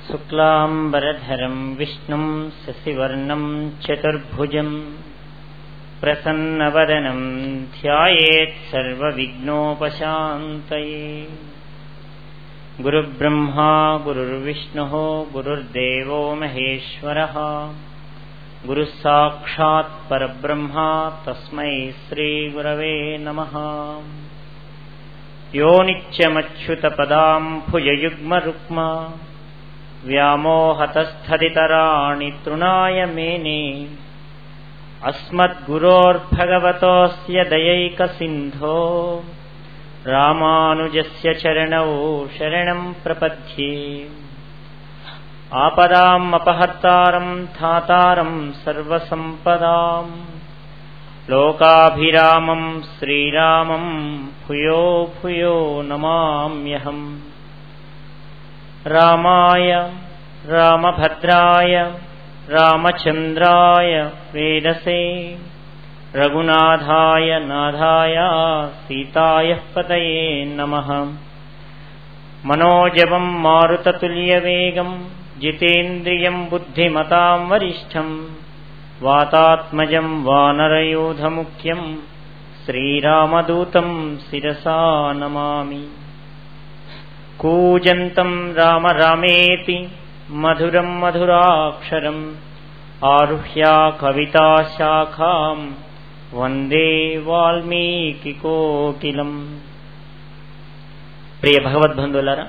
शुक्लाम्बरधरम् विष्णुम् शशिवर्णम् चतुर्भुजम् प्रसन्नवदनम् ध्यायेत् सर्वविघ्नोपशान्तये गुरुब्रह्मा गुरुर्विष्णुः गुरुर्देवो महेश्वरः गुरुः साक्षात् परब्रह्मा तस्मै श्रीगुरवे नमः यो नित्यमच्युतपदाम् भुजयुग्मरुक्मा व्यामोहतस्थदितराणि तृणाय मेने अस्मद्गुरोर्भगवतोऽस्य दयैकसिन्धो रामानुजस्य चरणौ शरणम् प्रपद्ये आपदाम् अपहर्तारम् धातारम् सर्वसम्पदाम् लोकाभिरामम् श्रीरामम् भूयो भूयो नमाम्यहम् रामाय रामभद्राय रामचन्द्राय वेदसे रघुनाथाय नाथाय सीतायः पतये नमः मनोजवम् मारुततुल्यवेगम् जितेन्द्रियम् बुद्धिमताम् वरिष्ठम् वातात्मजम् वानरयूधमुख्यम् श्रीरामदूतम् शिरसा नमामि कूजन्तम् राम रामेति मधुरम् मधुराक्षरम् आरुह्या कविताशाखाम् వందే వాల్మీకి కోకిలం ప్రియ భగవద్బంధువులారా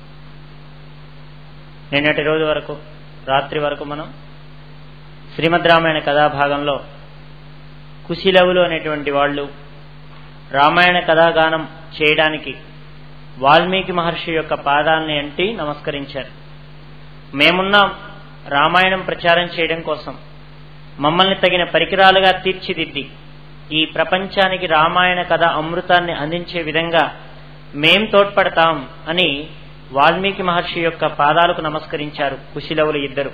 నిన్నటి రోజు వరకు రాత్రి వరకు మనం శ్రీమద్ రామాయణ కథాభాగంలో కుశిలవులు అనేటువంటి వాళ్ళు రామాయణ కథాగానం చేయడానికి వాల్మీకి మహర్షి యొక్క పాదాలని అంటి నమస్కరించారు మేమున్నాం రామాయణం ప్రచారం చేయడం కోసం మమ్మల్ని తగిన పరికరాలుగా తీర్చిదిద్ది ఈ ప్రపంచానికి రామాయణ కథ అమృతాన్ని అందించే విధంగా మేం తోడ్పడతాం అని వాల్మీకి మహర్షి యొక్క పాదాలకు నమస్కరించారు కుశిలవులు ఇద్దరు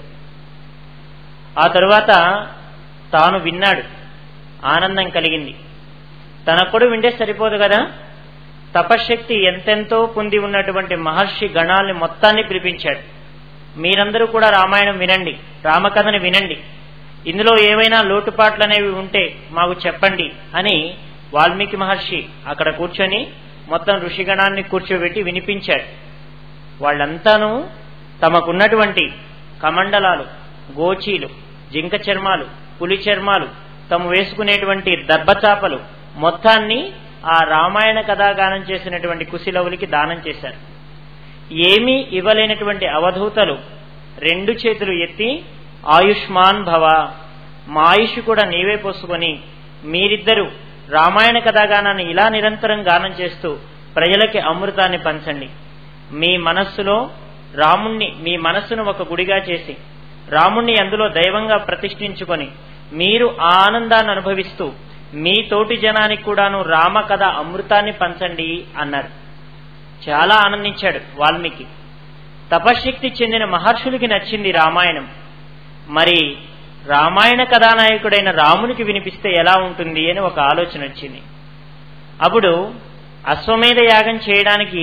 ఆ తరువాత తాను విన్నాడు ఆనందం కలిగింది తనప్పుడు వింటే సరిపోదు కదా తపశక్తి ఎంతెంతో పొంది ఉన్నటువంటి మహర్షి గణాల్ని మొత్తాన్ని పిలిపించాడు మీరందరూ కూడా రామాయణం వినండి రామకథని వినండి ఇందులో ఏవైనా లోటుపాట్లు అనేవి ఉంటే మాకు చెప్పండి అని వాల్మీకి మహర్షి అక్కడ కూర్చొని మొత్తం ఋషిగణాన్ని కూర్చోబెట్టి వినిపించాడు వాళ్ళంతాను తమకున్నటువంటి కమండలాలు గోచీలు జింక చర్మాలు పులి చర్మాలు తాము వేసుకునేటువంటి దర్భచాపలు మొత్తాన్ని ఆ రామాయణ కథాగానం చేసినటువంటి కుశిలవులకి దానం చేశారు ఏమీ ఇవ్వలేనటువంటి అవధూతలు రెండు చేతులు ఎత్తి ఆయుష్మాన్ భవ మా ఆయుష్ కూడా నీవే పోసుకొని మీరిద్దరూ రామాయణ కథాగానాన్ని ఇలా నిరంతరం గానం చేస్తూ ప్రజలకి అమృతాన్ని పంచండి మీ మనస్సులో రాముణ్ణి మీ మనస్సును ఒక గుడిగా చేసి రాముణ్ణి అందులో దైవంగా ప్రతిష్ఠించుకొని మీరు ఆ ఆనందాన్ని అనుభవిస్తూ మీ తోటి జనానికి కూడాను రామ కథ అమృతాన్ని పంచండి అన్నారు చాలా ఆనందించాడు వాల్మీకి తపశక్తి చెందిన మహర్షులకి నచ్చింది రామాయణం మరి రామాయణ కథానాయకుడైన రామునికి వినిపిస్తే ఎలా ఉంటుంది అని ఒక ఆలోచన వచ్చింది అప్పుడు అశ్వమేధ యాగం చేయడానికి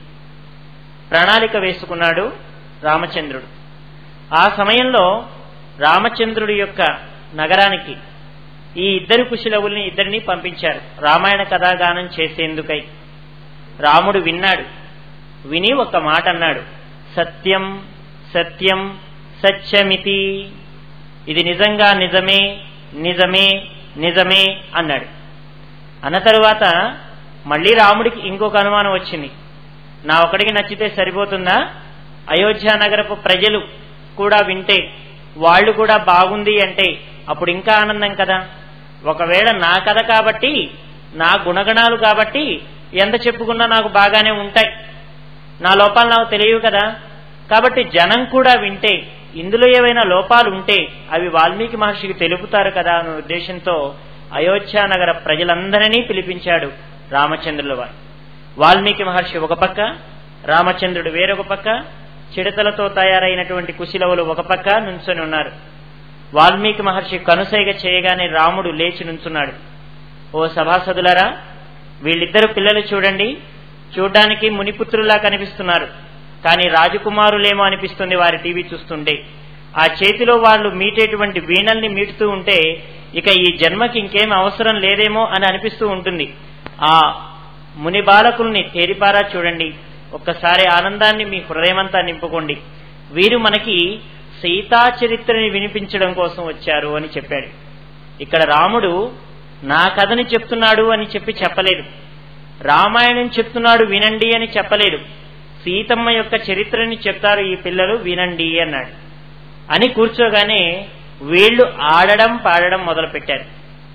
ప్రణాళిక వేసుకున్నాడు రామచంద్రుడు ఆ సమయంలో రామచంద్రుడి యొక్క నగరానికి ఈ ఇద్దరు కుశలవుల్ని ఇద్దరిని పంపించారు రామాయణ కథాగానం చేసేందుకై రాముడు విన్నాడు విని ఒక మాట అన్నాడు సత్యం సత్యం సత్యమితి ఇది నిజంగా నిజమే నిజమే నిజమే అన్నాడు అన్న తరువాత మళ్ళీ రాముడికి ఇంకొక అనుమానం వచ్చింది నా ఒకడికి నచ్చితే సరిపోతుందా అయోధ్య నగరపు ప్రజలు కూడా వింటే వాళ్ళు కూడా బాగుంది అంటే అప్పుడు ఇంకా ఆనందం కదా ఒకవేళ నా కథ కాబట్టి నా గుణగణాలు కాబట్టి ఎంత చెప్పుకున్నా నాకు బాగానే ఉంటాయి నా లోపాలు నాకు తెలియవు కదా కాబట్టి జనం కూడా వింటే ఇందులో ఏవైనా లోపాలు ఉంటే అవి వాల్మీకి మహర్షికి తెలుపుతారు కదా అనే ఉద్దేశంతో అయోధ్య నగర ప్రజలందరినీ పిలిపించాడు రామచంద్రుల వారు వాల్మీకి మహర్షి ఒక పక్క రామచంద్రుడు వేరొక పక్క చిడతలతో తయారైనటువంటి కుశిలవులు ఒక పక్క నుంచొని ఉన్నారు వాల్మీకి మహర్షి కనుసైగ చేయగానే రాముడు లేచి నుంచున్నాడు ఓ సభాసదులరా వీళ్ళిద్దరు పిల్లలు చూడండి చూడ్డానికి మునిపుత్రులా కనిపిస్తున్నారు కానీ రాజకుమారులేమో అనిపిస్తుంది వారి టీవీ చూస్తుంటే ఆ చేతిలో వాళ్ళు మీటేటువంటి వీణల్ని మీటుతూ ఉంటే ఇక ఈ జన్మకి ఇంకేం అవసరం లేదేమో అని అనిపిస్తూ ఉంటుంది ఆ ముని బాలకుల్ని తేరిపారా చూడండి ఒక్కసారి ఆనందాన్ని మీ హృదయమంతా నింపుకోండి వీరు మనకి సీతా చరిత్రని వినిపించడం కోసం వచ్చారు అని చెప్పాడు ఇక్కడ రాముడు నా కథని చెప్తున్నాడు అని చెప్పి చెప్పలేదు రామాయణం చెప్తున్నాడు వినండి అని చెప్పలేదు సీతమ్మ యొక్క చరిత్రని చెప్తారు ఈ పిల్లలు వినండి అన్నాడు అని కూర్చోగానే వీళ్ళు ఆడడం పాడడం మొదలు పెట్టారు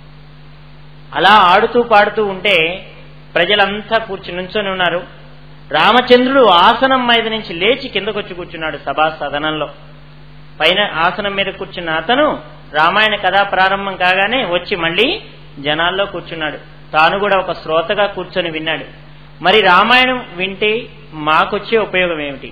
అలా ఆడుతూ పాడుతూ ఉంటే ప్రజలంతా కూర్చుని నుంచొని ఉన్నారు రామచంద్రుడు ఆసనం మీద నుంచి లేచి కిందకొచ్చి కూర్చున్నాడు సభా సదనంలో పైన ఆసనం మీద కూర్చున్న అతను రామాయణ కథ ప్రారంభం కాగానే వచ్చి మళ్ళీ జనాల్లో కూర్చున్నాడు తాను కూడా ఒక శ్రోతగా కూర్చొని విన్నాడు మరి రామాయణం వింటే మాకొచ్చే ఉపయోగం ఏమిటి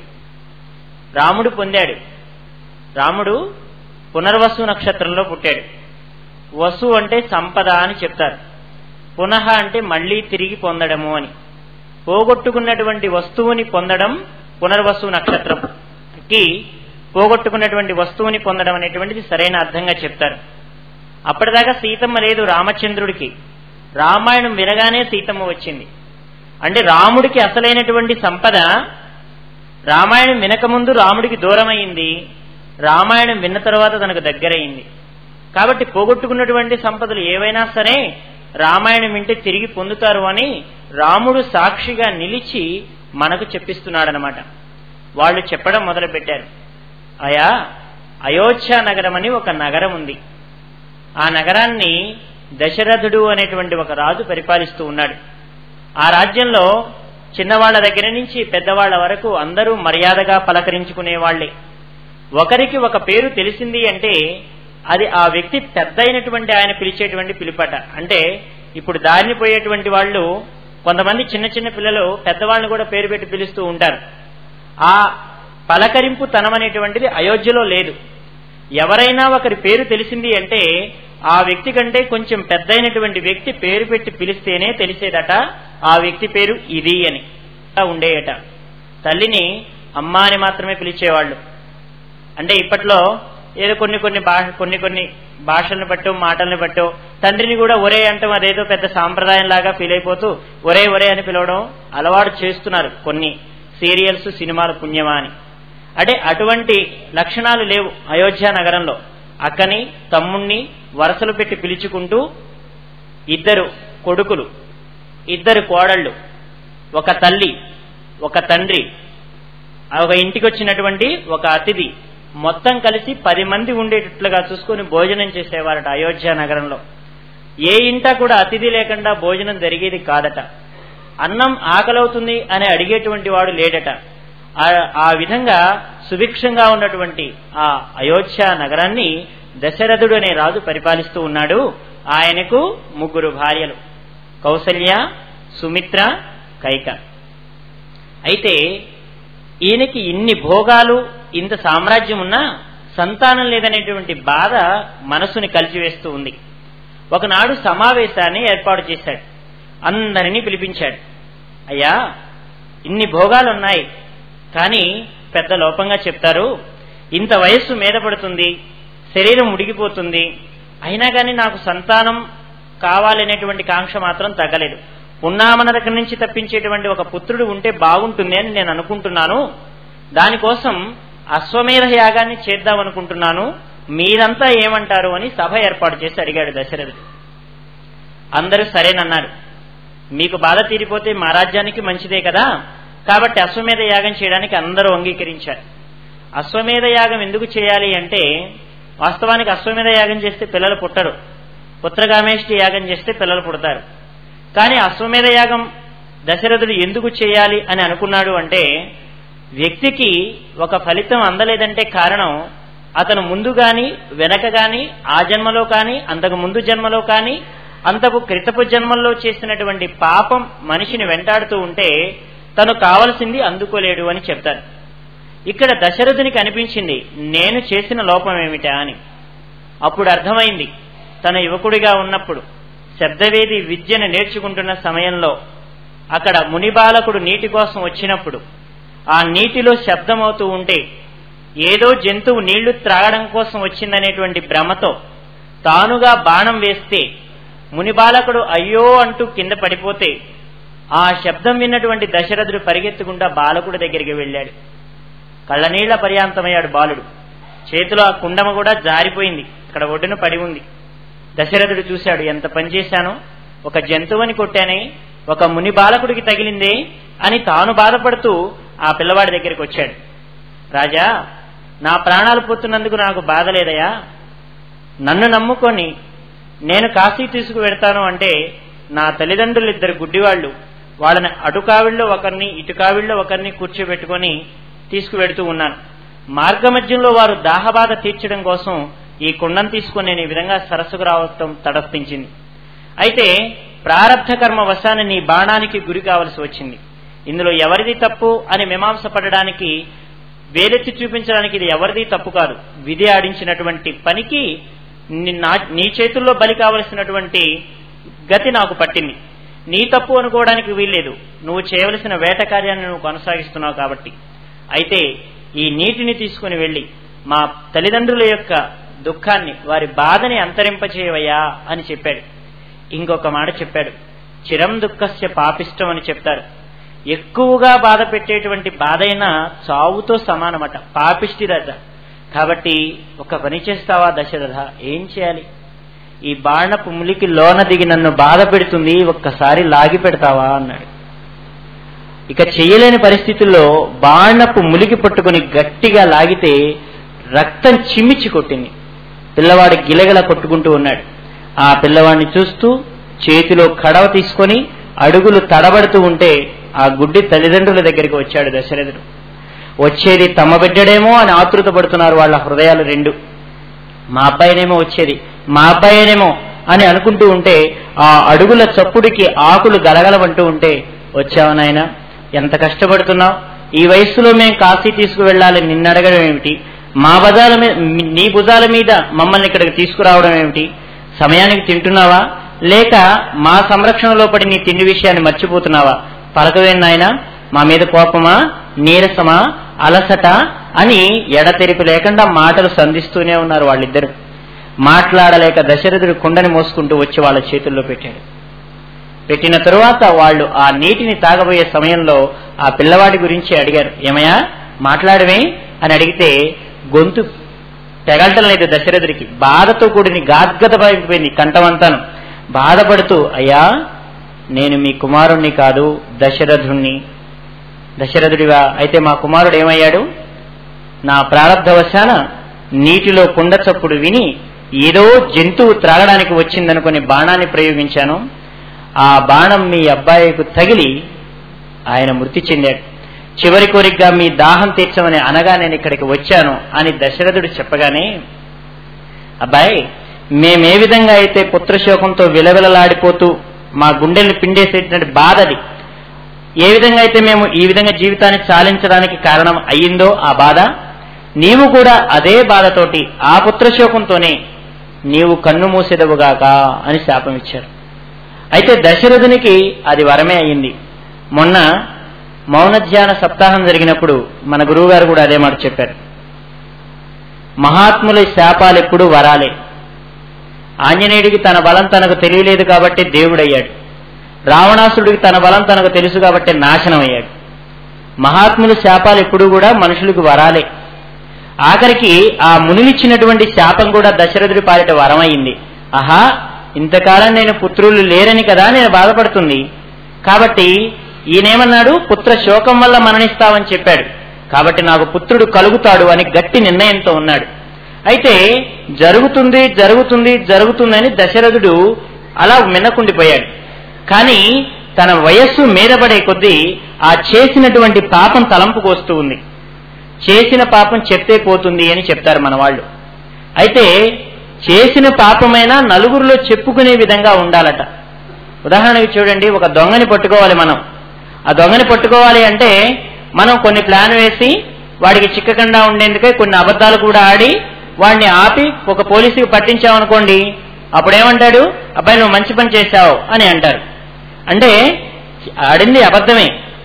రాముడు పొందాడు రాముడు పునర్వసు నక్షత్రంలో పుట్టాడు వసు అంటే సంపద అని చెప్తారు పునః అంటే మళ్లీ తిరిగి పొందడము అని పోగొట్టుకున్నటువంటి వస్తువుని పొందడం పునర్వసు నక్షత్రంకి పోగొట్టుకున్నటువంటి వస్తువుని పొందడం అనేటువంటిది సరైన అర్థంగా చెప్తారు అప్పటిదాకా సీతమ్మ లేదు రామచంద్రుడికి రామాయణం వినగానే సీతమ్మ వచ్చింది అంటే రాముడికి అసలైనటువంటి సంపద రామాయణం వినకముందు రాముడికి దూరమైంది రామాయణం విన్న తర్వాత తనకు దగ్గరైంది కాబట్టి పోగొట్టుకున్నటువంటి సంపదలు ఏవైనా సరే రామాయణం వింటే తిరిగి పొందుతారు అని రాముడు సాక్షిగా నిలిచి మనకు చెప్పిస్తున్నాడనమాట వాళ్ళు చెప్పడం మొదలుపెట్టారు అయా అయోధ్య నగరం అని ఒక నగరం ఉంది ఆ నగరాన్ని దశరథుడు అనేటువంటి ఒక రాజు పరిపాలిస్తూ ఉన్నాడు ఆ రాజ్యంలో చిన్నవాళ్ల దగ్గర నుంచి పెద్దవాళ్ల వరకు అందరూ మర్యాదగా పలకరించుకునే వాళ్లే ఒకరికి ఒక పేరు తెలిసింది అంటే అది ఆ వ్యక్తి పెద్ద అయినటువంటి ఆయన పిలిచేటువంటి పిలుపట అంటే ఇప్పుడు దారిని పోయేటువంటి వాళ్ళు కొంతమంది చిన్న చిన్న పిల్లలు పెద్దవాళ్ళని కూడా పేరు పెట్టి పిలుస్తూ ఉంటారు ఆ పలకరింపు తనం అనేటువంటిది అయోధ్యలో లేదు ఎవరైనా ఒకరి పేరు తెలిసింది అంటే ఆ వ్యక్తి కంటే కొంచెం పెద్దయినటువంటి వ్యక్తి పేరు పెట్టి పిలిస్తేనే తెలిసేదట ఆ వ్యక్తి పేరు ఇది అని ఉండేయట తల్లిని అమ్మ అని మాత్రమే పిలిచేవాళ్ళు అంటే ఇప్పట్లో ఏదో కొన్ని కొన్ని భాష కొన్ని కొన్ని భాషలను బట్టో మాటలను బట్టో తండ్రిని కూడా ఒరే అంటాం అదేదో పెద్ద సాంప్రదాయం లాగా ఫీల్ అయిపోతూ ఒరే ఒరే అని పిలవడం అలవాటు చేస్తున్నారు కొన్ని సీరియల్స్ సినిమాలు పుణ్యమా అని అంటే అటువంటి లక్షణాలు లేవు అయోధ్య నగరంలో అక్కని తమ్ముణ్ణి వరసలు పెట్టి పిలుచుకుంటూ ఇద్దరు కొడుకులు ఇద్దరు కోడళ్ళు ఒక తల్లి ఒక తండ్రి ఒక ఇంటికి వచ్చినటువంటి ఒక అతిథి మొత్తం కలిసి పది మంది ఉండేటట్లుగా చూసుకుని భోజనం చేసేవారట అయోధ్య నగరంలో ఏ ఇంట కూడా అతిథి లేకుండా భోజనం జరిగేది కాదట అన్నం ఆకలవుతుంది అని అడిగేటువంటి వాడు లేడట ఆ విధంగా సుభిక్షంగా ఉన్నటువంటి ఆ అయోధ్య నగరాన్ని దశరథుడు అనే రాజు పరిపాలిస్తూ ఉన్నాడు ఆయనకు ముగ్గురు భార్యలు కౌసల్య సుమిత్ర కైక అయితే ఈయనకి ఇన్ని భోగాలు ఇంత సామ్రాజ్యం ఉన్నా సంతానం లేదనేటువంటి బాధ మనసుని కలిచివేస్తూ ఉంది ఒకనాడు సమావేశాన్ని ఏర్పాటు చేశాడు అందరినీ పిలిపించాడు అయ్యా ఇన్ని భోగాలు ఉన్నాయి కానీ పెద్ద లోపంగా చెప్తారు ఇంత వయస్సు మీద పడుతుంది శరీరం ఉడిగిపోతుంది అయినా కానీ నాకు సంతానం కావాలనేటువంటి కాంక్ష మాత్రం తగ్గలేదు పున్నామన దగ్గర నుంచి తప్పించేటువంటి ఒక పుత్రుడు ఉంటే బాగుంటుంది అని నేను అనుకుంటున్నాను దానికోసం అశ్వమేధ యాగాన్ని చేద్దాం అనుకుంటున్నాను మీరంతా ఏమంటారు అని సభ ఏర్పాటు చేసి అడిగాడు దశరథుడు అందరూ సరేనన్నారు మీకు బాధ తీరిపోతే మా రాజ్యానికి మంచిదే కదా కాబట్టి అశ్వమేధ యాగం చేయడానికి అందరూ అంగీకరించారు అశ్వమేధ యాగం ఎందుకు చేయాలి అంటే వాస్తవానికి అశ్వమేధ యాగం చేస్తే పిల్లలు పుట్టరు పుత్రగామేష్టి యాగం చేస్తే పిల్లలు పుడతారు కానీ అశ్వమేధ యాగం దశరథుడు ఎందుకు చేయాలి అని అనుకున్నాడు అంటే వ్యక్తికి ఒక ఫలితం అందలేదంటే కారణం అతను ముందు గాని వెనక గాని ఆ జన్మలో కాని అంతకు ముందు జన్మలో కాని అంతకు క్రితపు జన్మల్లో చేసినటువంటి పాపం మనిషిని వెంటాడుతూ ఉంటే తను కావలసింది అందుకోలేడు అని చెప్తారు ఇక్కడ దశరథునికి అనిపించింది నేను చేసిన లోపం ఏమిటా అని అప్పుడు అర్థమైంది తన యువకుడిగా ఉన్నప్పుడు శబ్దవేది విద్యను నేర్చుకుంటున్న సమయంలో అక్కడ మునిబాలకుడు నీటి కోసం వచ్చినప్పుడు ఆ నీటిలో శబ్దమవుతూ ఉంటే ఏదో జంతువు నీళ్లు త్రాగడం కోసం వచ్చిందనేటువంటి భ్రమతో తానుగా బాణం వేస్తే ముని బాలకుడు అయ్యో అంటూ కింద పడిపోతే ఆ శబ్దం విన్నటువంటి దశరథుడు పరిగెత్తుకుంటా బాలకుడి దగ్గరికి వెళ్ళాడు కళ్ళనీళ్ల పర్యాంతమయ్యాడు బాలుడు చేతిలో ఆ కుండమ కూడా జారిపోయింది అక్కడ ఒడ్డున పడి ఉంది దశరథుడు చూశాడు ఎంత పని చేశానో ఒక జంతువుని కొట్టానే ఒక ముని బాలకుడికి తగిలిందే అని తాను బాధపడుతూ ఆ పిల్లవాడి దగ్గరికి వచ్చాడు రాజా నా ప్రాణాలు పోతున్నందుకు నాకు బాధ లేదయా నన్ను నమ్ముకొని నేను కాశీ తీసుకు వెడతాను అంటే నా తల్లిదండ్రులు ఇద్దరు గుడ్డివాళ్లు వాళ్ళని అటు కావిళ్ళలో ఒకరిని ఇటు కావిళ్ళలో ఒకరిని కూర్చోబెట్టుకొని తీసుకువెడుతూ ఉన్నాను మార్గమధ్యంలో వారు దాహబాధ తీర్చడం కోసం ఈ కుండం తీసుకుని నేను ఈ విధంగా సరస్సుకు రావటం తటస్థించింది అయితే ప్రారంధ కర్మ వశాన నీ బాణానికి గురి కావలసి వచ్చింది ఇందులో ఎవరిది తప్పు అని మీమాంస పడడానికి వేలెత్తి చూపించడానికి ఇది ఎవరిది తప్పు కాదు విధి ఆడించినటువంటి పనికి ని- నా- నీ చేతుల్లో బలి కావలసినటువంటి గతి నాకు పట్టింది నీ తప్పు అనుకోవడానికి వీల్లేదు నువ్వు చేయవలసిన వేట కార్యాన్ని నువ్వు కొనసాగిస్తున్నావు కాబట్టి అయితే ఈ నీటిని తీసుకుని వెళ్ళి మా తల్లిదండ్రుల యొక్క దుఃఖాన్ని వారి బాధని అంతరింపచేయవయ్యా అని చెప్పాడు ఇంకొక మాట చెప్పాడు చిరం దుఃఖస్య పాపిష్టం అని చెప్తారు ఎక్కువగా బాధ పెట్టేటువంటి బాధ అయినా చావుతో సమానమట పాపిష్టిదట కాబట్టి ఒక పని చేస్తావా దశరథ ఏం చేయాలి ఈ బాణపు ములికి లోన దిగి నన్ను బాధ పెడుతుంది ఒక్కసారి లాగి పెడతావా అన్నాడు ఇక చెయ్యలేని పరిస్థితుల్లో బాణపు ములికి పట్టుకుని గట్టిగా లాగితే రక్తం చిమ్మిచి కొట్టింది పిల్లవాడు గిలగిల కొట్టుకుంటూ ఉన్నాడు ఆ పిల్లవాడిని చూస్తూ చేతిలో కడవ తీసుకొని అడుగులు తడబడుతూ ఉంటే ఆ గుడ్డి తల్లిదండ్రుల దగ్గరికి వచ్చాడు దశరథుడు వచ్చేది తమ బిడ్డడేమో అని ఆతృత పడుతున్నారు వాళ్ళ హృదయాలు రెండు మా అబ్బాయినేమో వచ్చేది మా అబ్బాయినేమో అని అనుకుంటూ ఉంటే ఆ అడుగుల చప్పుడికి ఆకులు గలగలమంటూ ఉంటే వచ్చావు నాయన ఎంత కష్టపడుతున్నావు ఈ వయస్సులో మేము కాశీ తీసుకువెళ్ళాలి నిన్నడగడం ఏమిటి మా భుజాల మీద నీ భుజాల మీద మమ్మల్ని ఇక్కడికి తీసుకురావడం ఏమిటి సమయానికి తింటున్నావా లేక మా సంరక్షణలో పడి నీ తిండి విషయాన్ని మర్చిపోతున్నావా పలకవేం నాయన మా మీద కోపమా నీరసమా అలసట అని ఎడతెరిపి లేకుండా మాటలు సంధిస్తూనే ఉన్నారు వాళ్ళిద్దరు మాట్లాడలేక దశరథుడు కుండని మోసుకుంటూ వచ్చి వాళ్ళ చేతుల్లో పెట్టాడు పెట్టిన తరువాత వాళ్ళు ఆ నీటిని తాగబోయే సమయంలో ఆ పిల్లవాడి గురించి అడిగారు ఏమయ్యా మాట్లాడమే అని అడిగితే గొంతు తెగలటం లేదు దశరథుడికి బాధతో కూడిన గాద్గదమైపోయింది కంఠమంతాను బాధపడుతూ అయ్యా నేను మీ కుమారుణ్ణి కాదు దశరథుణ్ణి దశరథుడిగా అయితే మా కుమారుడు ఏమయ్యాడు నా ప్రారంధవశాన నీటిలో కుండ చప్పుడు విని ఏదో జంతువు త్రాగడానికి వచ్చిందనుకుని బాణాన్ని ప్రయోగించాను ఆ బాణం మీ అబ్బాయికు తగిలి ఆయన మృతి చెందాడు చివరి కోరికగా మీ దాహం తీర్చమని అనగా నేను ఇక్కడికి వచ్చాను అని దశరథుడు చెప్పగానే అబ్బాయి మేమే విధంగా అయితే పుత్రశోకంతో విలవిలలాడిపోతూ మా గుండెల్ని పిండేసేటువంటి బాధది ఏ విధంగా అయితే మేము ఈ విధంగా జీవితాన్ని చాలించడానికి కారణం అయ్యిందో ఆ బాధ నీవు కూడా అదే బాధతోటి ఆ పుత్రశోకంతోనే నీవు కన్ను మూసేదవుగాక అని శాపం ఇచ్చారు అయితే దశరథునికి అది వరమే అయ్యింది మొన్న మౌన ధ్యాన సప్తాహం జరిగినప్పుడు మన గురువు గారు కూడా అదే మాట చెప్పారు మహాత్ముల శాపాలు ఎప్పుడు వరాలే ఆంజనేయుడికి తన బలం తనకు తెలియలేదు కాబట్టి దేవుడయ్యాడు రావణాసుడికి తన బలం తనకు తెలుసు కాబట్టి నాశనం అయ్యాడు మహాత్ముల శాపాలు ఎప్పుడు కూడా మనుషులకు వరాలే ఆఖరికి ఆ మునిలిచ్చినటువంటి శాపం కూడా దశరథుడి పాలిట వరమైంది ఆహా ఇంతకాలం నేను పుత్రులు లేరని కదా నేను బాధపడుతుంది కాబట్టి ఈయనేమన్నాడు పుత్ర శోకం వల్ల మరణిస్తావని చెప్పాడు కాబట్టి నాకు పుత్రుడు కలుగుతాడు అని గట్టి నిర్ణయంతో ఉన్నాడు అయితే జరుగుతుంది జరుగుతుంది జరుగుతుందని దశరథుడు అలా మిన్నకుండిపోయాడు కానీ తన వయస్సు మీదపడే కొద్దీ ఆ చేసినటువంటి పాపం తలంపుకు వస్తూ ఉంది చేసిన పాపం చెప్తే పోతుంది అని చెప్తారు మన వాళ్ళు అయితే చేసిన పాపమైనా నలుగురిలో చెప్పుకునే విధంగా ఉండాలట ఉదాహరణకి చూడండి ఒక దొంగని పట్టుకోవాలి మనం ఆ దొంగని పట్టుకోవాలి అంటే మనం కొన్ని ప్లాన్ వేసి వాడికి చిక్కకుండా ఉండేందుకే కొన్ని అబద్ధాలు కూడా ఆడి వాడిని ఆపి ఒక పోలీసుకి పట్టించామనుకోండి అప్పుడేమంటాడు అబ్బాయి నువ్వు మంచి పని చేశావు అని అంటారు అంటే ఆడింది అబద్ధమే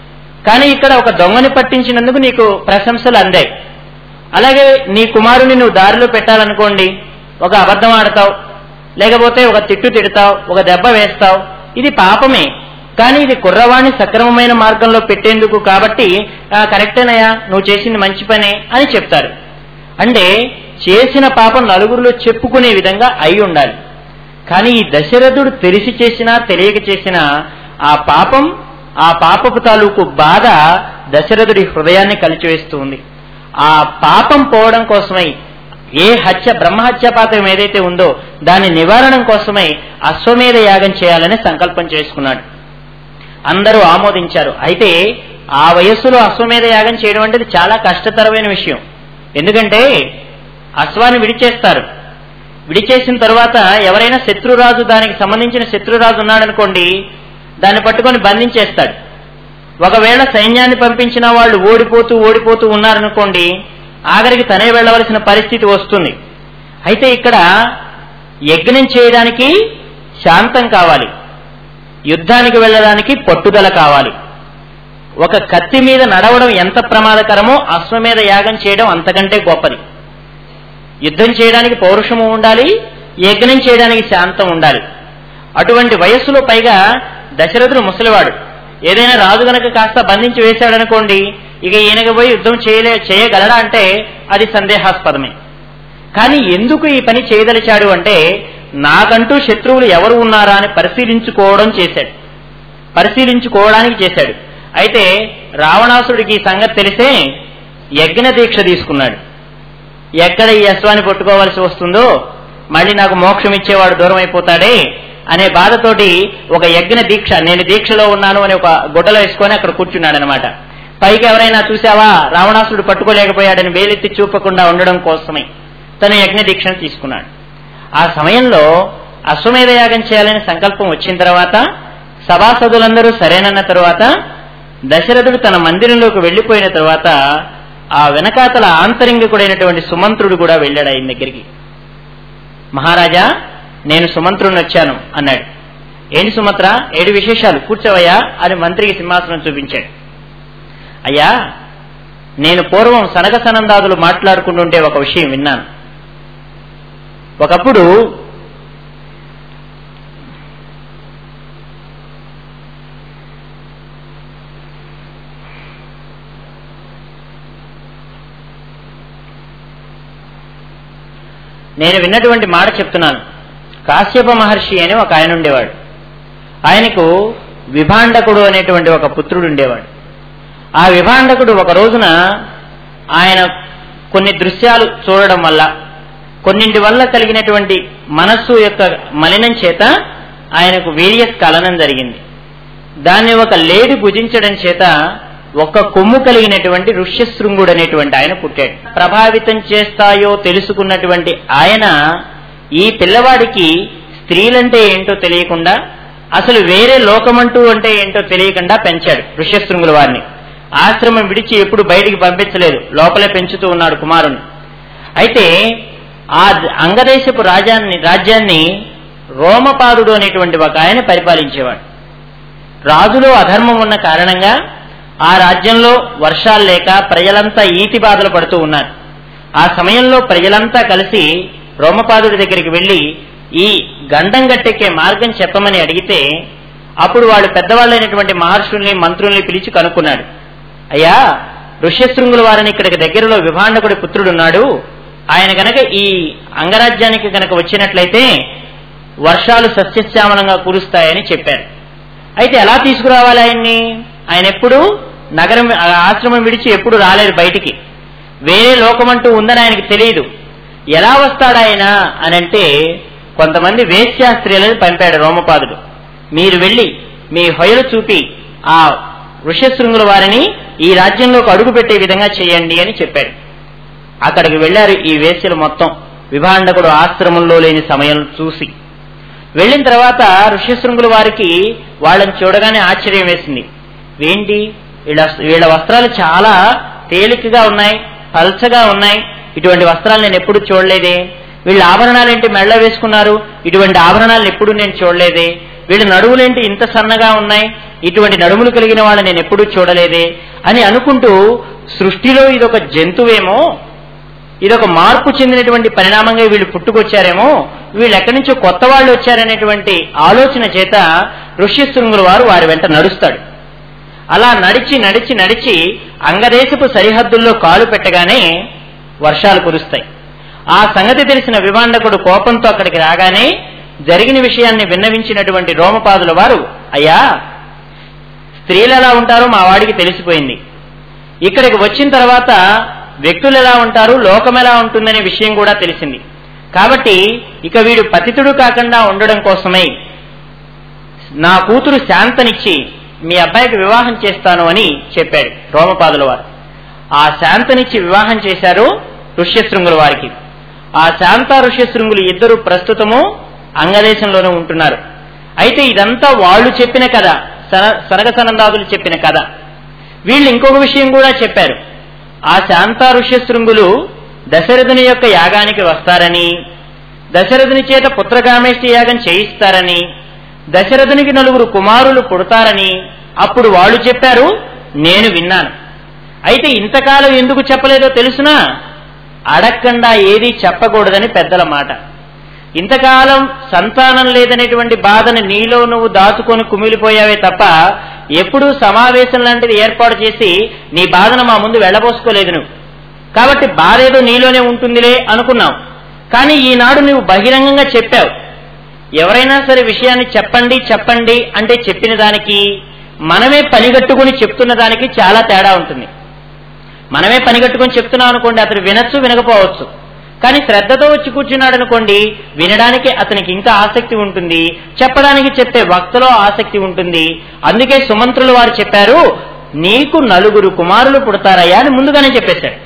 కానీ ఇక్కడ ఒక దొంగని పట్టించినందుకు నీకు ప్రశంసలు అందాయి అలాగే నీ కుమారుని నువ్వు దారిలో పెట్టాలనుకోండి ఒక అబద్ధం ఆడతావు లేకపోతే ఒక తిట్టు తిడతావు ఒక దెబ్బ వేస్తావు ఇది పాపమే కానీ ఇది కుర్రవాణ్ణి సక్రమమైన మార్గంలో పెట్టేందుకు కాబట్టి "ఆ, కరెక్టేనయ్యా నువ్వు చేసింది మంచి పనే అని చెప్తారు అంటే చేసిన పాపం నలుగురిలో చెప్పుకునే విధంగా అయి ఉండాలి కానీ ఈ దశరథుడు తెలిసి చేసినా తెలియక చేసినా ఆ పాపం ఆ పాపపు తాలూకు బాధ దశరథుడి హృదయాన్ని కలిచివేస్తూ ఉంది ఆ పాపం పోవడం కోసమై ఏ హత్య బ్రహ్మహత్య పాత్రం ఏదైతే ఉందో దాని నివారణం కోసమై అశ్వమేధ యాగం చేయాలని సంకల్పం చేసుకున్నాడు అందరూ ఆమోదించారు అయితే ఆ వయస్సులో అశ్వమేధ యాగం చేయడం అనేది చాలా కష్టతరమైన విషయం ఎందుకంటే అశ్వాన్ని విడిచేస్తారు విడిచేసిన తర్వాత ఎవరైనా శత్రురాజు దానికి సంబంధించిన శత్రురాజు ఉన్నాడనుకోండి దాన్ని పట్టుకొని బంధించేస్తాడు ఒకవేళ సైన్యాన్ని పంపించిన వాళ్ళు ఓడిపోతూ ఓడిపోతూ ఉన్నారనుకోండి ఆఖరికి తనే వెళ్ళవలసిన పరిస్థితి వస్తుంది అయితే ఇక్కడ యజ్ఞం చేయడానికి శాంతం కావాలి యుద్ధానికి వెళ్ళడానికి పట్టుదల కావాలి ఒక కత్తి మీద నడవడం ఎంత ప్రమాదకరమో అశ్వమేధ యాగం చేయడం అంతకంటే గొప్పది యుద్ధం చేయడానికి పౌరుషము ఉండాలి యజ్ఞం చేయడానికి శాంతం ఉండాలి అటువంటి వయస్సులో పైగా దశరథుడు ముసలివాడు ఏదైనా రాజు గనక కాస్త బంధించి వేశాడనుకోండి ఇక ఈయనకి పోయి యుద్ధం చేయలే చేయగలడా అంటే అది సందేహాస్పదమే కానీ ఎందుకు ఈ పని చేయదలిచాడు అంటే నాకంటూ శత్రువులు ఎవరు ఉన్నారా అని పరిశీలించుకోవడం చేశాడు పరిశీలించుకోవడానికి చేశాడు అయితే రావణాసుడికి ఈ సంగతి తెలిసే యజ్ఞ దీక్ష తీసుకున్నాడు ఎక్కడ ఈ అశ్వాన్ని పట్టుకోవాల్సి వస్తుందో మళ్ళీ నాకు మోక్షం ఇచ్చేవాడు దూరం అయిపోతాడే అనే బాధతోటి ఒక యజ్ఞ దీక్ష నేను దీక్షలో ఉన్నాను అని ఒక గుడ్డలో వేసుకొని అక్కడ కూర్చున్నాడు అనమాట పైకి ఎవరైనా చూసావా రావణాసుడు పట్టుకోలేకపోయాడని వేలెత్తి చూపకుండా ఉండడం కోసమే తను యజ్ఞ దీక్షను తీసుకున్నాడు ఆ సమయంలో అశ్వమేధ యాగం చేయాలని సంకల్పం వచ్చిన తర్వాత సభాసదులందరూ సరేనన్న తరువాత దశరథుడు తన మందిరంలోకి వెళ్లిపోయిన తరువాత ఆ వెనకాతల ఆంతరింగికుడైనటువంటి సుమంత్రుడు కూడా వెళ్ళాడు ఆయన దగ్గరికి మహారాజా నేను సుమంత్రుని వచ్చాను అన్నాడు ఏంటి సుమంత్ర ఏడు విశేషాలు కూర్చోవయ్యా అని మంత్రికి సింహాసనం చూపించాడు అయ్యా నేను పూర్వం సనక సనందాదులు మాట్లాడుకుంటుంటే ఒక విషయం విన్నాను ఒకప్పుడు నేను విన్నటువంటి మాట చెప్తున్నాను కాశ్యప మహర్షి అని ఒక ఆయన ఉండేవాడు ఆయనకు విభాండకుడు అనేటువంటి ఒక పుత్రుడు ఉండేవాడు ఆ విభాండకుడు ఒక రోజున ఆయన కొన్ని దృశ్యాలు చూడడం వల్ల కొన్నింటి వల్ల కలిగినటువంటి మనస్సు యొక్క మలినం చేత ఆయనకు వీర్య స్ఖలనం జరిగింది దాన్ని ఒక లేడి భుజించడం చేత ఒక కొమ్ము కలిగినటువంటి ఋష్యశృంగుడు అనేటువంటి ఆయన పుట్టాడు ప్రభావితం చేస్తాయో తెలుసుకున్నటువంటి ఆయన ఈ పిల్లవాడికి స్త్రీలంటే ఏంటో తెలియకుండా అసలు వేరే లోకమంటూ అంటే ఏంటో తెలియకుండా పెంచాడు ఋష్యశృంగుల వారిని ఆశ్రమం విడిచి ఎప్పుడు బయటికి పంపించలేదు లోపలే పెంచుతూ ఉన్నాడు కుమారుని అయితే ఆ అంగదేశపు రాజ్యాన్ని రాజ్యాన్ని రోమపాదుడు అనేటువంటి ఒక ఆయన పరిపాలించేవాడు రాజులో అధర్మం ఉన్న కారణంగా ఆ రాజ్యంలో వర్షాలు లేక ప్రజలంతా ఈతి బాధలు పడుతూ ఉన్నారు ఆ సమయంలో ప్రజలంతా కలిసి రోమపాదుడి దగ్గరికి వెళ్లి ఈ గండం గట్టెక్కే మార్గం చెప్పమని అడిగితే అప్పుడు వాళ్ళు పెద్దవాళ్ళైనటువంటి మహర్షుల్ని మంత్రుల్ని పిలిచి కనుక్కున్నాడు అయ్యా ఋష్యశృంగుల వారిని ఇక్కడికి దగ్గరలో విభాండకుడి పుత్రుడున్నాడు ఆయన గనక ఈ అంగరాజ్యానికి గనక వచ్చినట్లయితే వర్షాలు సస్యశ్యామలంగా కురుస్తాయని చెప్పారు అయితే ఎలా తీసుకురావాలి ఆయన్ని ఆయన ఎప్పుడు నగరం ఆశ్రమం విడిచి ఎప్పుడు రాలేదు బయటికి వేరే లోకమంటూ ఉందని ఆయనకి తెలియదు ఎలా వస్తాడు ఆయన అని అంటే కొంతమంది వేశ్యాస్త్రీలను పంపాడు రోమపాదుడు మీరు వెళ్ళి మీ హొయలు చూపి ఆ ఋష్యశృంగుల వారిని ఈ రాజ్యంలోకి అడుగు పెట్టే విధంగా చేయండి అని చెప్పాడు అక్కడికి వెళ్లారు ఈ వేశ్యలు మొత్తం విభాండకుడు ఆశ్రమంలో లేని సమయం చూసి వెళ్ళిన తర్వాత ఋష్యశృంగుల వారికి వాళ్ళని చూడగానే ఆశ్చర్యం వేసింది ఏంటి వీళ్ళ వీళ్ళ వస్త్రాలు చాలా తేలికగా ఉన్నాయి పల్చగా ఉన్నాయి ఇటువంటి వస్త్రాలు నేను ఎప్పుడు చూడలేదే వీళ్ళ ఆభరణాలు ఏంటి మెళ్ళ వేసుకున్నారు ఇటువంటి ఆభరణాలను ఎప్పుడు నేను చూడలేదే వీళ్ళ నడుములేంటి ఇంత సన్నగా ఉన్నాయి ఇటువంటి నడుములు కలిగిన వాళ్ళని నేను ఎప్పుడూ చూడలేదే అని అనుకుంటూ సృష్టిలో ఇదొక జంతువేమో ఇదొక మార్పు చెందినటువంటి పరిణామంగా వీళ్ళు పుట్టుకొచ్చారేమో వీళ్ళు ఎక్కడి నుంచో కొత్త వాళ్ళు వచ్చారనేటువంటి ఆలోచన చేత ఋష్యశృంగుల వారు వారి వెంట నడుస్తాడు అలా నడిచి నడిచి నడిచి అంగదేశపు సరిహద్దుల్లో కాలు పెట్టగానే వర్షాలు కురుస్తాయి ఆ సంగతి తెలిసిన వివాండకుడు కోపంతో అక్కడికి రాగానే జరిగిన విషయాన్ని విన్నవించినటువంటి రోమపాదుల వారు అయ్యా స్త్రీలు ఎలా ఉంటారో మా వాడికి తెలిసిపోయింది ఇక్కడికి వచ్చిన తర్వాత వ్యక్తులు ఎలా ఉంటారు లోకం ఎలా ఉంటుందనే విషయం కూడా తెలిసింది కాబట్టి ఇక వీడు పతితుడు కాకుండా ఉండడం కోసమై నా కూతురు శాంతనిచ్చి మీ అబ్బాయికి వివాహం చేస్తాను అని చెప్పాడు రోమపాదుల వారు ఆ శాంతనిచ్చి వివాహం చేశారు ఋష్యశృంగుల వారికి ఆ శాంత ఋష్యశృంగులు ఇద్దరు ప్రస్తుతము అంగదేశంలోనే ఉంటున్నారు అయితే ఇదంతా వాళ్ళు చెప్పిన కథ సన సనగ సనందాదులు చెప్పిన కథ వీళ్ళు ఇంకొక విషయం కూడా చెప్పారు ఆ శాంత ఋష్యశృంగులు దశరథుని యొక్క యాగానికి వస్తారని దశరథుని చేత పుత్రకామేష్టి యాగం చేయిస్తారని దశరథునికి నలుగురు కుమారులు పుడతారని అప్పుడు వాళ్ళు చెప్పారు నేను విన్నాను అయితే ఇంతకాలం ఎందుకు చెప్పలేదో తెలుసునా అడగకుండా ఏది చెప్పకూడదని పెద్దల మాట ఇంతకాలం సంతానం లేదనేటువంటి బాధను నీలో నువ్వు దాచుకొని కుమిలిపోయావే తప్ప ఎప్పుడూ సమావేశం లాంటిది ఏర్పాటు చేసి నీ బాధను మా ముందు వెళ్ళబోసుకోలేదు నువ్వు కాబట్టి బాధ ఏదో నీలోనే ఉంటుందిలే అనుకున్నావు కానీ ఈనాడు నువ్వు బహిరంగంగా చెప్పావు ఎవరైనా సరే విషయాన్ని చెప్పండి చెప్పండి అంటే చెప్పిన దానికి మనమే పనిగట్టుకుని చెప్తున్న దానికి చాలా తేడా ఉంటుంది మనమే పనిగట్టుకుని చెప్తున్నాం అనుకోండి అతడు వినొచ్చు వినకపోవచ్చు కానీ శ్రద్ధతో వచ్చి కూర్చున్నాడు అనుకోండి వినడానికి అతనికి ఇంకా ఆసక్తి ఉంటుంది చెప్పడానికి చెప్పే వక్తలో ఆసక్తి ఉంటుంది అందుకే సుమంత్రులు వారు చెప్పారు నీకు నలుగురు కుమారులు పుడతారయ్యా అని ముందుగానే చెప్పేశాడు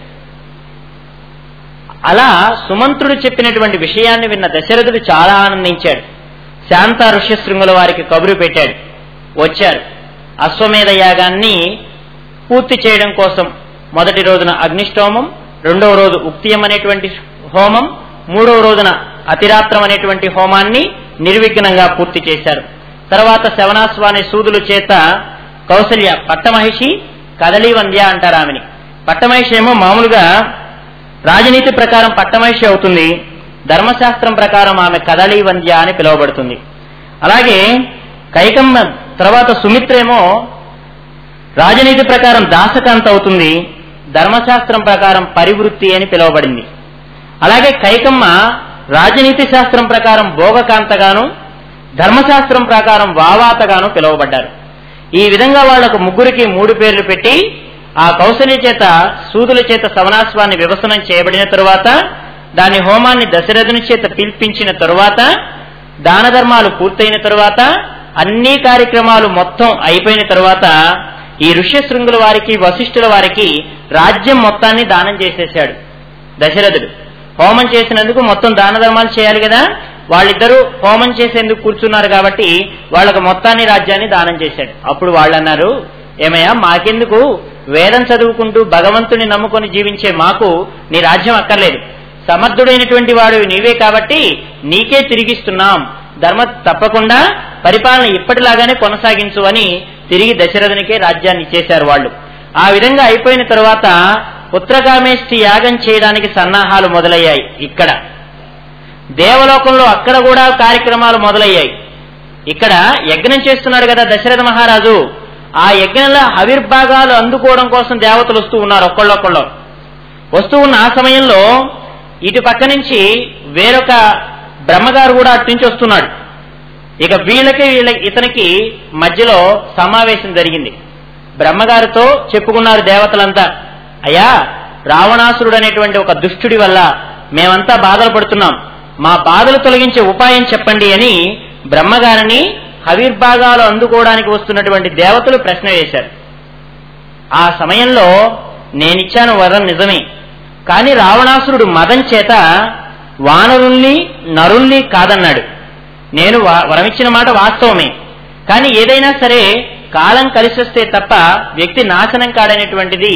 అలా సుమంత్రుడు చెప్పినటువంటి విషయాన్ని విన్న దశరథుడు చాలా ఆనందించాడు శాంత ఋష్యశృంగుల వారికి కబురు పెట్టాడు వచ్చారు అశ్వమేధ యాగాన్ని పూర్తి చేయడం కోసం మొదటి రోజున అగ్నిష్టోమం రెండవ రోజు ఉక్తియం అనేటువంటి హోమం మూడవ రోజున అతిరాత్రం అనేటువంటి హోమాన్ని నిర్విఘ్నంగా పూర్తి చేశారు తర్వాత శవనాశ్వ అనే సూదుల చేత కౌసల్య పట్టమహిషి కదలి వంద్య అంటారు ఆమెని పట్టమహిషి ఏమో మామూలుగా రాజనీతి ప్రకారం పట్టమహిషి అవుతుంది ధర్మశాస్త్రం ప్రకారం ఆమె కదలి వంద్య అని పిలువబడుతుంది అలాగే కైకమ్మ తర్వాత సుమిత్రేమో రాజనీతి ప్రకారం దాసకాంత అవుతుంది ధర్మశాస్త్రం ప్రకారం పరివృత్తి అని పిలువబడింది అలాగే కైకమ్మ రాజనీతి శాస్త్రం ప్రకారం భోగకాంతగాను ధర్మశాస్త్రం ప్రకారం వావాతగాను పిలువబడ్డారు ఈ విధంగా వాళ్లకు ముగ్గురికి మూడు పేర్లు పెట్టి ఆ కౌశల్య చేత సూదుల చేత సవనాశ్వాన్ని వివసనం చేయబడిన తరువాత దాని హోమాన్ని దశరథుని చేత పిలిపించిన తరువాత దాన ధర్మాలు పూర్తయిన తరువాత అన్ని కార్యక్రమాలు మొత్తం అయిపోయిన తరువాత ఈ ఋష్యశృంగుల వారికి వశిష్ఠుల వారికి రాజ్యం మొత్తాన్ని దానం చేసేశాడు దశరథుడు హోమం చేసినందుకు మొత్తం దాన ధర్మాలు చేయాలి కదా వాళ్ళిద్దరూ హోమం చేసేందుకు కూర్చున్నారు కాబట్టి వాళ్ళకు మొత్తాన్ని రాజ్యాన్ని దానం చేశాడు అప్పుడు వాళ్ళు అన్నారు ఏమయ్యా మాకెందుకు వేదం చదువుకుంటూ భగవంతుని నమ్ముకొని జీవించే మాకు నీ రాజ్యం అక్కర్లేదు సమర్థుడైనటువంటి వాడు నీవే కాబట్టి నీకే తిరిగిస్తున్నాం ధర్మ తప్పకుండా పరిపాలన ఇప్పటిలాగానే కొనసాగించు అని తిరిగి దశరథునికే రాజ్యాన్ని ఇచ్చేశారు వాళ్ళు ఆ విధంగా అయిపోయిన తరువాత పుత్రకామేష్టి యాగం చేయడానికి సన్నాహాలు మొదలయ్యాయి ఇక్కడ దేవలోకంలో అక్కడ కూడా కార్యక్రమాలు మొదలయ్యాయి ఇక్కడ యజ్ఞం చేస్తున్నాడు కదా దశరథ మహారాజు ఆ యజ్ఞంలో ఆవిర్భాగాలు అందుకోవడం కోసం దేవతలు వస్తూ ఉన్నారు ఒక్కళ్ళొక్కళ్ళు వస్తూ ఉన్న ఆ సమయంలో ఇటు పక్క నుంచి వేరొక బ్రహ్మగారు కూడా అటు నుంచి వస్తున్నాడు ఇక వీళ్ళకి వీళ్ళ ఇతనికి మధ్యలో సమావేశం జరిగింది బ్రహ్మగారితో చెప్పుకున్నారు దేవతలంతా అయ్యా రావణాసురుడు అనేటువంటి ఒక దుష్టుడి వల్ల మేమంతా బాధలు పడుతున్నాం మా బాధలు తొలగించే ఉపాయం చెప్పండి అని బ్రహ్మగారిని హవిర్భాగాలు అందుకోవడానికి వస్తున్నటువంటి దేవతలు ప్రశ్న వేశారు ఆ సమయంలో నేనిచ్చాను వరం నిజమే కానీ రావణాసురుడు మదం చేత వానరుల్ని నరుల్ని కాదన్నాడు నేను వా- వరమిచ్చిన మాట వాస్తవమే కానీ ఏదైనా సరే కాలం కలిసి వస్తే తప్ప వ్యక్తి నాశనం కాడనేటువంటిది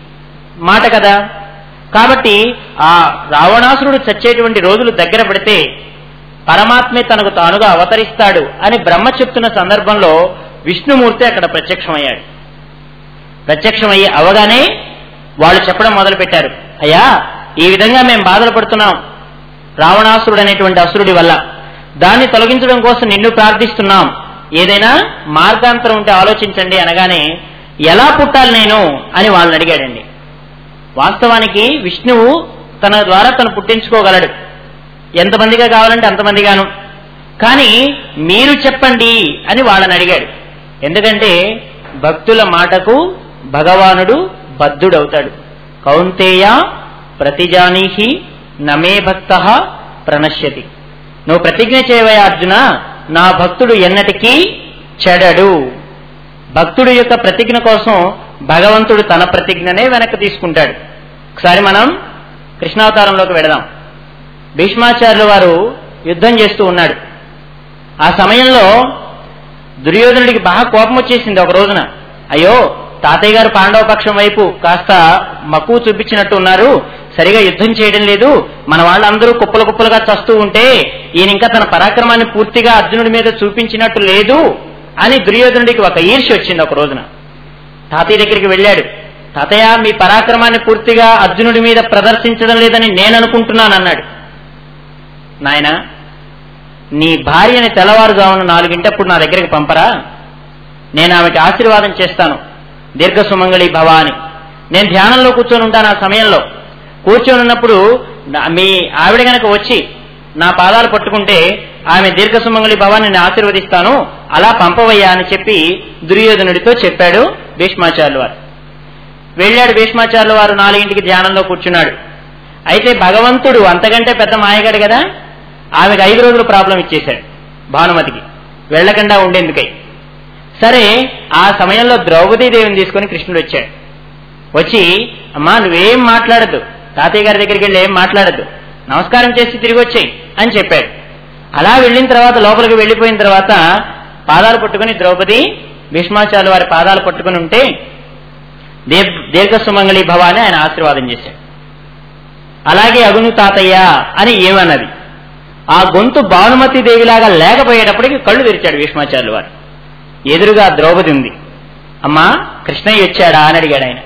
మాట కదా కాబట్టి ఆ రావణాసురుడు చచ్చేటువంటి రోజులు దగ్గర పడితే పరమాత్మే తనకు తానుగా అవతరిస్తాడు అని బ్రహ్మ చెప్తున్న సందర్భంలో విష్ణుమూర్తి అక్కడ ప్రత్యక్షమయ్యాడు ప్రత్యక్షమయ్యి అవగానే వాళ్ళు చెప్పడం మొదలుపెట్టారు అయ్యా ఈ విధంగా మేము బాధలు పడుతున్నాం రావణాసురుడు అనేటువంటి అసురుడి వల్ల దాన్ని తొలగించడం కోసం నిన్ను ప్రార్థిస్తున్నాం ఏదైనా మార్గాంతరం ఉంటే ఆలోచించండి అనగానే ఎలా పుట్టాలి నేను అని వాళ్ళని అడిగాడండి వాస్తవానికి విష్ణువు తన ద్వారా తను పుట్టించుకోగలడు ఎంతమందిగా కావాలంటే అంతమందిగాను కానీ మీరు చెప్పండి అని వాళ్ళని అడిగాడు ఎందుకంటే భక్తుల మాటకు భగవానుడు బద్ధుడవుతాడు కౌంతేయ ప్రతిజానీహి నమే భక్త ప్రణశ్యతి నువ్వు ప్రతిజ్ఞ చేయవయ్యా అర్జున నా భక్తుడు ఎన్నటికీ చెడడు భక్తుడి యొక్క ప్రతిజ్ఞ కోసం భగవంతుడు తన ప్రతిజ్ఞనే వెనక్కి తీసుకుంటాడు ఒకసారి మనం కృష్ణావతారంలోకి వెళదాం భీష్మాచార్యుల వారు యుద్ధం చేస్తూ ఉన్నాడు ఆ సమయంలో దుర్యోధనుడికి బాగా కోపం వచ్చేసింది ఒక రోజున అయ్యో తాతయ్య గారు పాండవ పక్షం వైపు కాస్త మక్కువ చూపించినట్టు ఉన్నారు సరిగా యుద్ధం చేయడం లేదు మన వాళ్ళందరూ కుప్పలు కుప్పలుగా చస్తూ ఉంటే ఈయన ఇంకా తన పరాక్రమాన్ని పూర్తిగా అర్జునుడి మీద చూపించినట్టు లేదు అని దుర్యోధనుడికి ఒక ఈర్ష్య వచ్చింది ఒక రోజున తాతయ్య దగ్గరికి వెళ్ళాడు తాతయ్య మీ పరాక్రమాన్ని పూర్తిగా అర్జునుడి మీద ప్రదర్శించడం లేదని నేను అనుకుంటున్నాను అన్నాడు నాయన నీ భార్యని తెల్లవారుజామున నాలుగింటప్పుడు నా దగ్గరికి పంపరా నేను ఆమెకి ఆశీర్వాదం చేస్తాను దీర్ఘ సుమంగళి భవ అని నేను ధ్యానంలో కూర్చొని ఉంటాను ఆ సమయంలో కూర్చొని ఉన్నప్పుడు నా- మీ ఆవిడ గనక వచ్చి నా పాదాలు పట్టుకుంటే ఆమె దీర్ఘ సుమంగళి భవాన్ని నేను ఆశీర్వదిస్తాను అలా పంపవయ్యా అని చెప్పి దుర్యోధనుడితో చెప్పాడు భీష్మాచార్యులు వారు వెళ్ళాడు భీష్మాచార్యుల వారు నాలుగింటికి ధ్యానంలో కూర్చున్నాడు అయితే భగవంతుడు అంతకంటే పెద్ద మాయగాడు కదా ఆమెకు ఐదు రోజులు ప్రాబ్లం ఇచ్చేశాడు భానుమతికి వెళ్లకుండా ఉండేందుకై సరే ఆ సమయంలో ద్రౌపదీదేవిని తీసుకొని కృష్ణుడు వచ్చాడు వచ్చి అమ్మా నువ్వేం మాట్లాడద్దు తాతయ్య గారి దగ్గరికి వెళ్ళి ఏం మాట్లాడద్దు నమస్కారం చేసి తిరిగి వచ్చేయి అని చెప్పాడు అలా వెళ్ళిన తర్వాత లోపలికి వెళ్ళిపోయిన తర్వాత పాదాలు పట్టుకుని ద్రౌపది భీష్మాచార్యుల వారి పాదాలు పట్టుకుని ఉంటే దీర్- దీర్ఘ సుమంగళి భవ అని ఆయన ఆశీర్వాదం చేశాడు అలాగే అగును తాతయ్య అని ఏమన్నది ఆ గొంతు భానుమతి దేవిలాగా లేకపోయేటప్పటికి కళ్ళు తెరిచాడు భీష్మాచార్యుల వారు ఎదురుగా ద్రౌపది ఉంది అమ్మా కృష్ణయ్య వచ్చాడా అని అడిగాడు ఆయన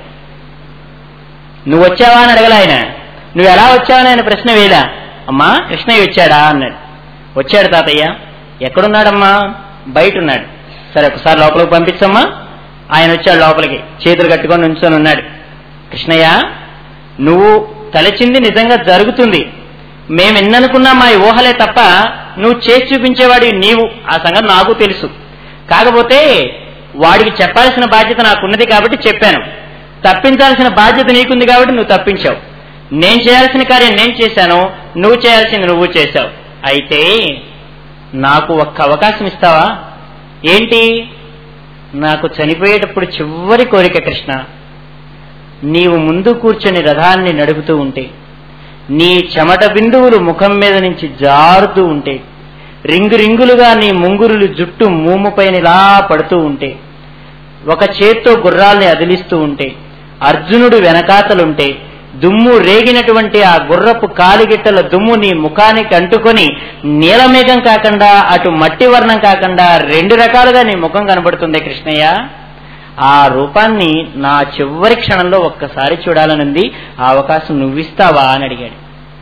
నువ్వు వచ్చావా అని అడగల ఆయన నువ్వు ఎలా వచ్చావని ఆయన ప్రశ్న వేలా అమ్మా కృష్ణయ్య వచ్చాడా అన్నాడు వచ్చాడు తాతయ్య ఎక్కడున్నాడమ్మా బయట ఉన్నాడు సరే ఒకసారి లోపలికి పంపించమ్మా ఆయన వచ్చాడు లోపలికి చేతులు కట్టుకొని నుంచొని ఉన్నాడు కృష్ణయ్య నువ్వు తలచింది నిజంగా జరుగుతుంది మేము ఎన్ననుకున్నా మా ఈ ఊహలే తప్ప నువ్వు చేసి చూపించేవాడి నీవు ఆ సంగతి నాకు తెలుసు కాకపోతే వాడికి చెప్పాల్సిన బాధ్యత నాకున్నది కాబట్టి చెప్పాను తప్పించాల్సిన బాధ్యత నీకుంది కాబట్టి నువ్వు తప్పించావు నేను చేయాల్సిన కార్యం నేను చేశాను నువ్వు చేయాల్సింది నువ్వు చేశావు అయితే నాకు ఒక్క అవకాశం ఇస్తావా ఏంటి నాకు చనిపోయేటప్పుడు చివరి కోరిక కృష్ణ నీవు ముందు కూర్చొని రథాన్ని నడుపుతూ ఉంటే నీ చెమట బిందువులు ముఖం మీద నుంచి జారుతూ ఉంటే రింగు రింగులుగా నీ ముంగురులు జుట్టు మూముపైన ఇలా పడుతూ ఉంటే ఒక చేత్తో గుర్రాల్ని అదిలిస్తూ ఉంటే అర్జునుడు వెనకాతలుంటే దుమ్ము రేగినటువంటి ఆ గుర్రపు కాలిగిట్టల దుమ్ము నీ ముఖానికి అంటుకొని నీలమేఘం కాకుండా అటు మట్టి వర్ణం కాకుండా రెండు రకాలుగా నీ ముఖం కనబడుతుంది కృష్ణయ్య ఆ రూపాన్ని నా చివరి క్షణంలో ఒక్కసారి చూడాలనుంది ఆ అవకాశం నువ్విస్తావా అని అడిగాడు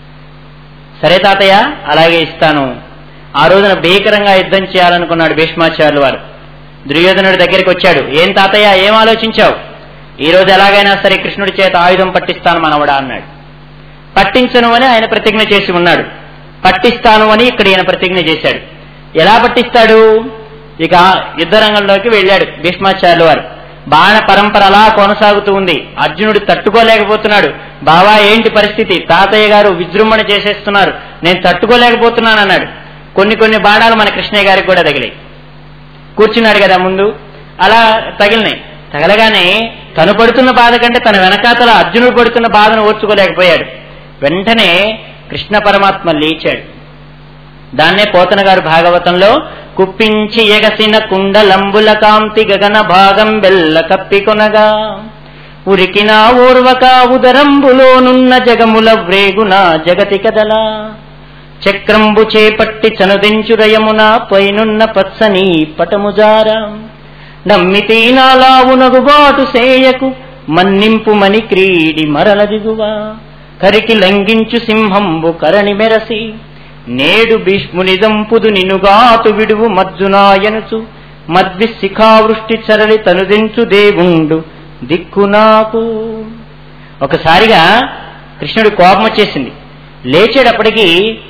సరే తాతయ్య అలాగే ఇస్తాను ఆ రోజున భీకరంగా యుద్ధం చేయాలనుకున్నాడు భీష్మాచార్యులు వారు దుర్యోధనుడి దగ్గరికి వచ్చాడు ఏం తాతయ్య ఏం ఆలోచించావు ఈ రోజు ఎలాగైనా సరే కృష్ణుడి చేత ఆయుధం పట్టిస్తాను మనవడా అన్నాడు పట్టించను అని ఆయన ప్రతిజ్ఞ చేసి ఉన్నాడు పట్టిస్తాను అని ఇక్కడ ఈయన ప్రతిజ్ఞ చేశాడు ఎలా పట్టిస్తాడు ఇక యుద్ధ రంగంలోకి వెళ్ళాడు భీష్మాచార్యుల వారు బాణ పరంపర అలా కొనసాగుతూ ఉంది అర్జునుడు తట్టుకోలేకపోతున్నాడు బావా ఏంటి పరిస్థితి తాతయ్య గారు విజృంభణ చేసేస్తున్నారు నేను తట్టుకోలేకపోతున్నాను అన్నాడు కొన్ని కొన్ని బాణాలు మన కృష్ణయ్య గారికి కూడా తగిలాయి కూర్చున్నాడు కదా ముందు అలా తగిలినాయి తగలగానే తను పడుతున్న బాధ కంటే తన వెనకాతల అర్జునుడు పడుతున్న బాధను ఓర్చుకోలేకపోయాడు వెంటనే కృష్ణ పరమాత్మ లేచాడు దాన్నే పోతన గారు భాగవతంలో కుప్పించి ఎగసిన కుండలంబుల కాంతి గగన భాగం బెల్ల కప్పికొనగా ఉరికిన ఊర్వక ఉదరంబులోనున్న జగముల వ్రేగున జగతి కదలా చక్రంబు చేపట్టి చనుదించురయమున పైనున్న పచ్చని పటముజారా నమ్మితే నాలావునగుబాటు సేయకు మన్నింపు మని క్రీడి మరల దిగువా కరికి లంఘించు సింహంబు కరణి మెరసి నేడు భీష్మునిదంపుదు నినుగాటు విడువు మజ్జునాయనుచు మద్వి శిఖావృష్టి చరలి తనుదించు దేవుండు దిక్కు నాకు ఒకసారిగా కృష్ణుడి కోపం వచ్చేసింది లేచేటప్పటికి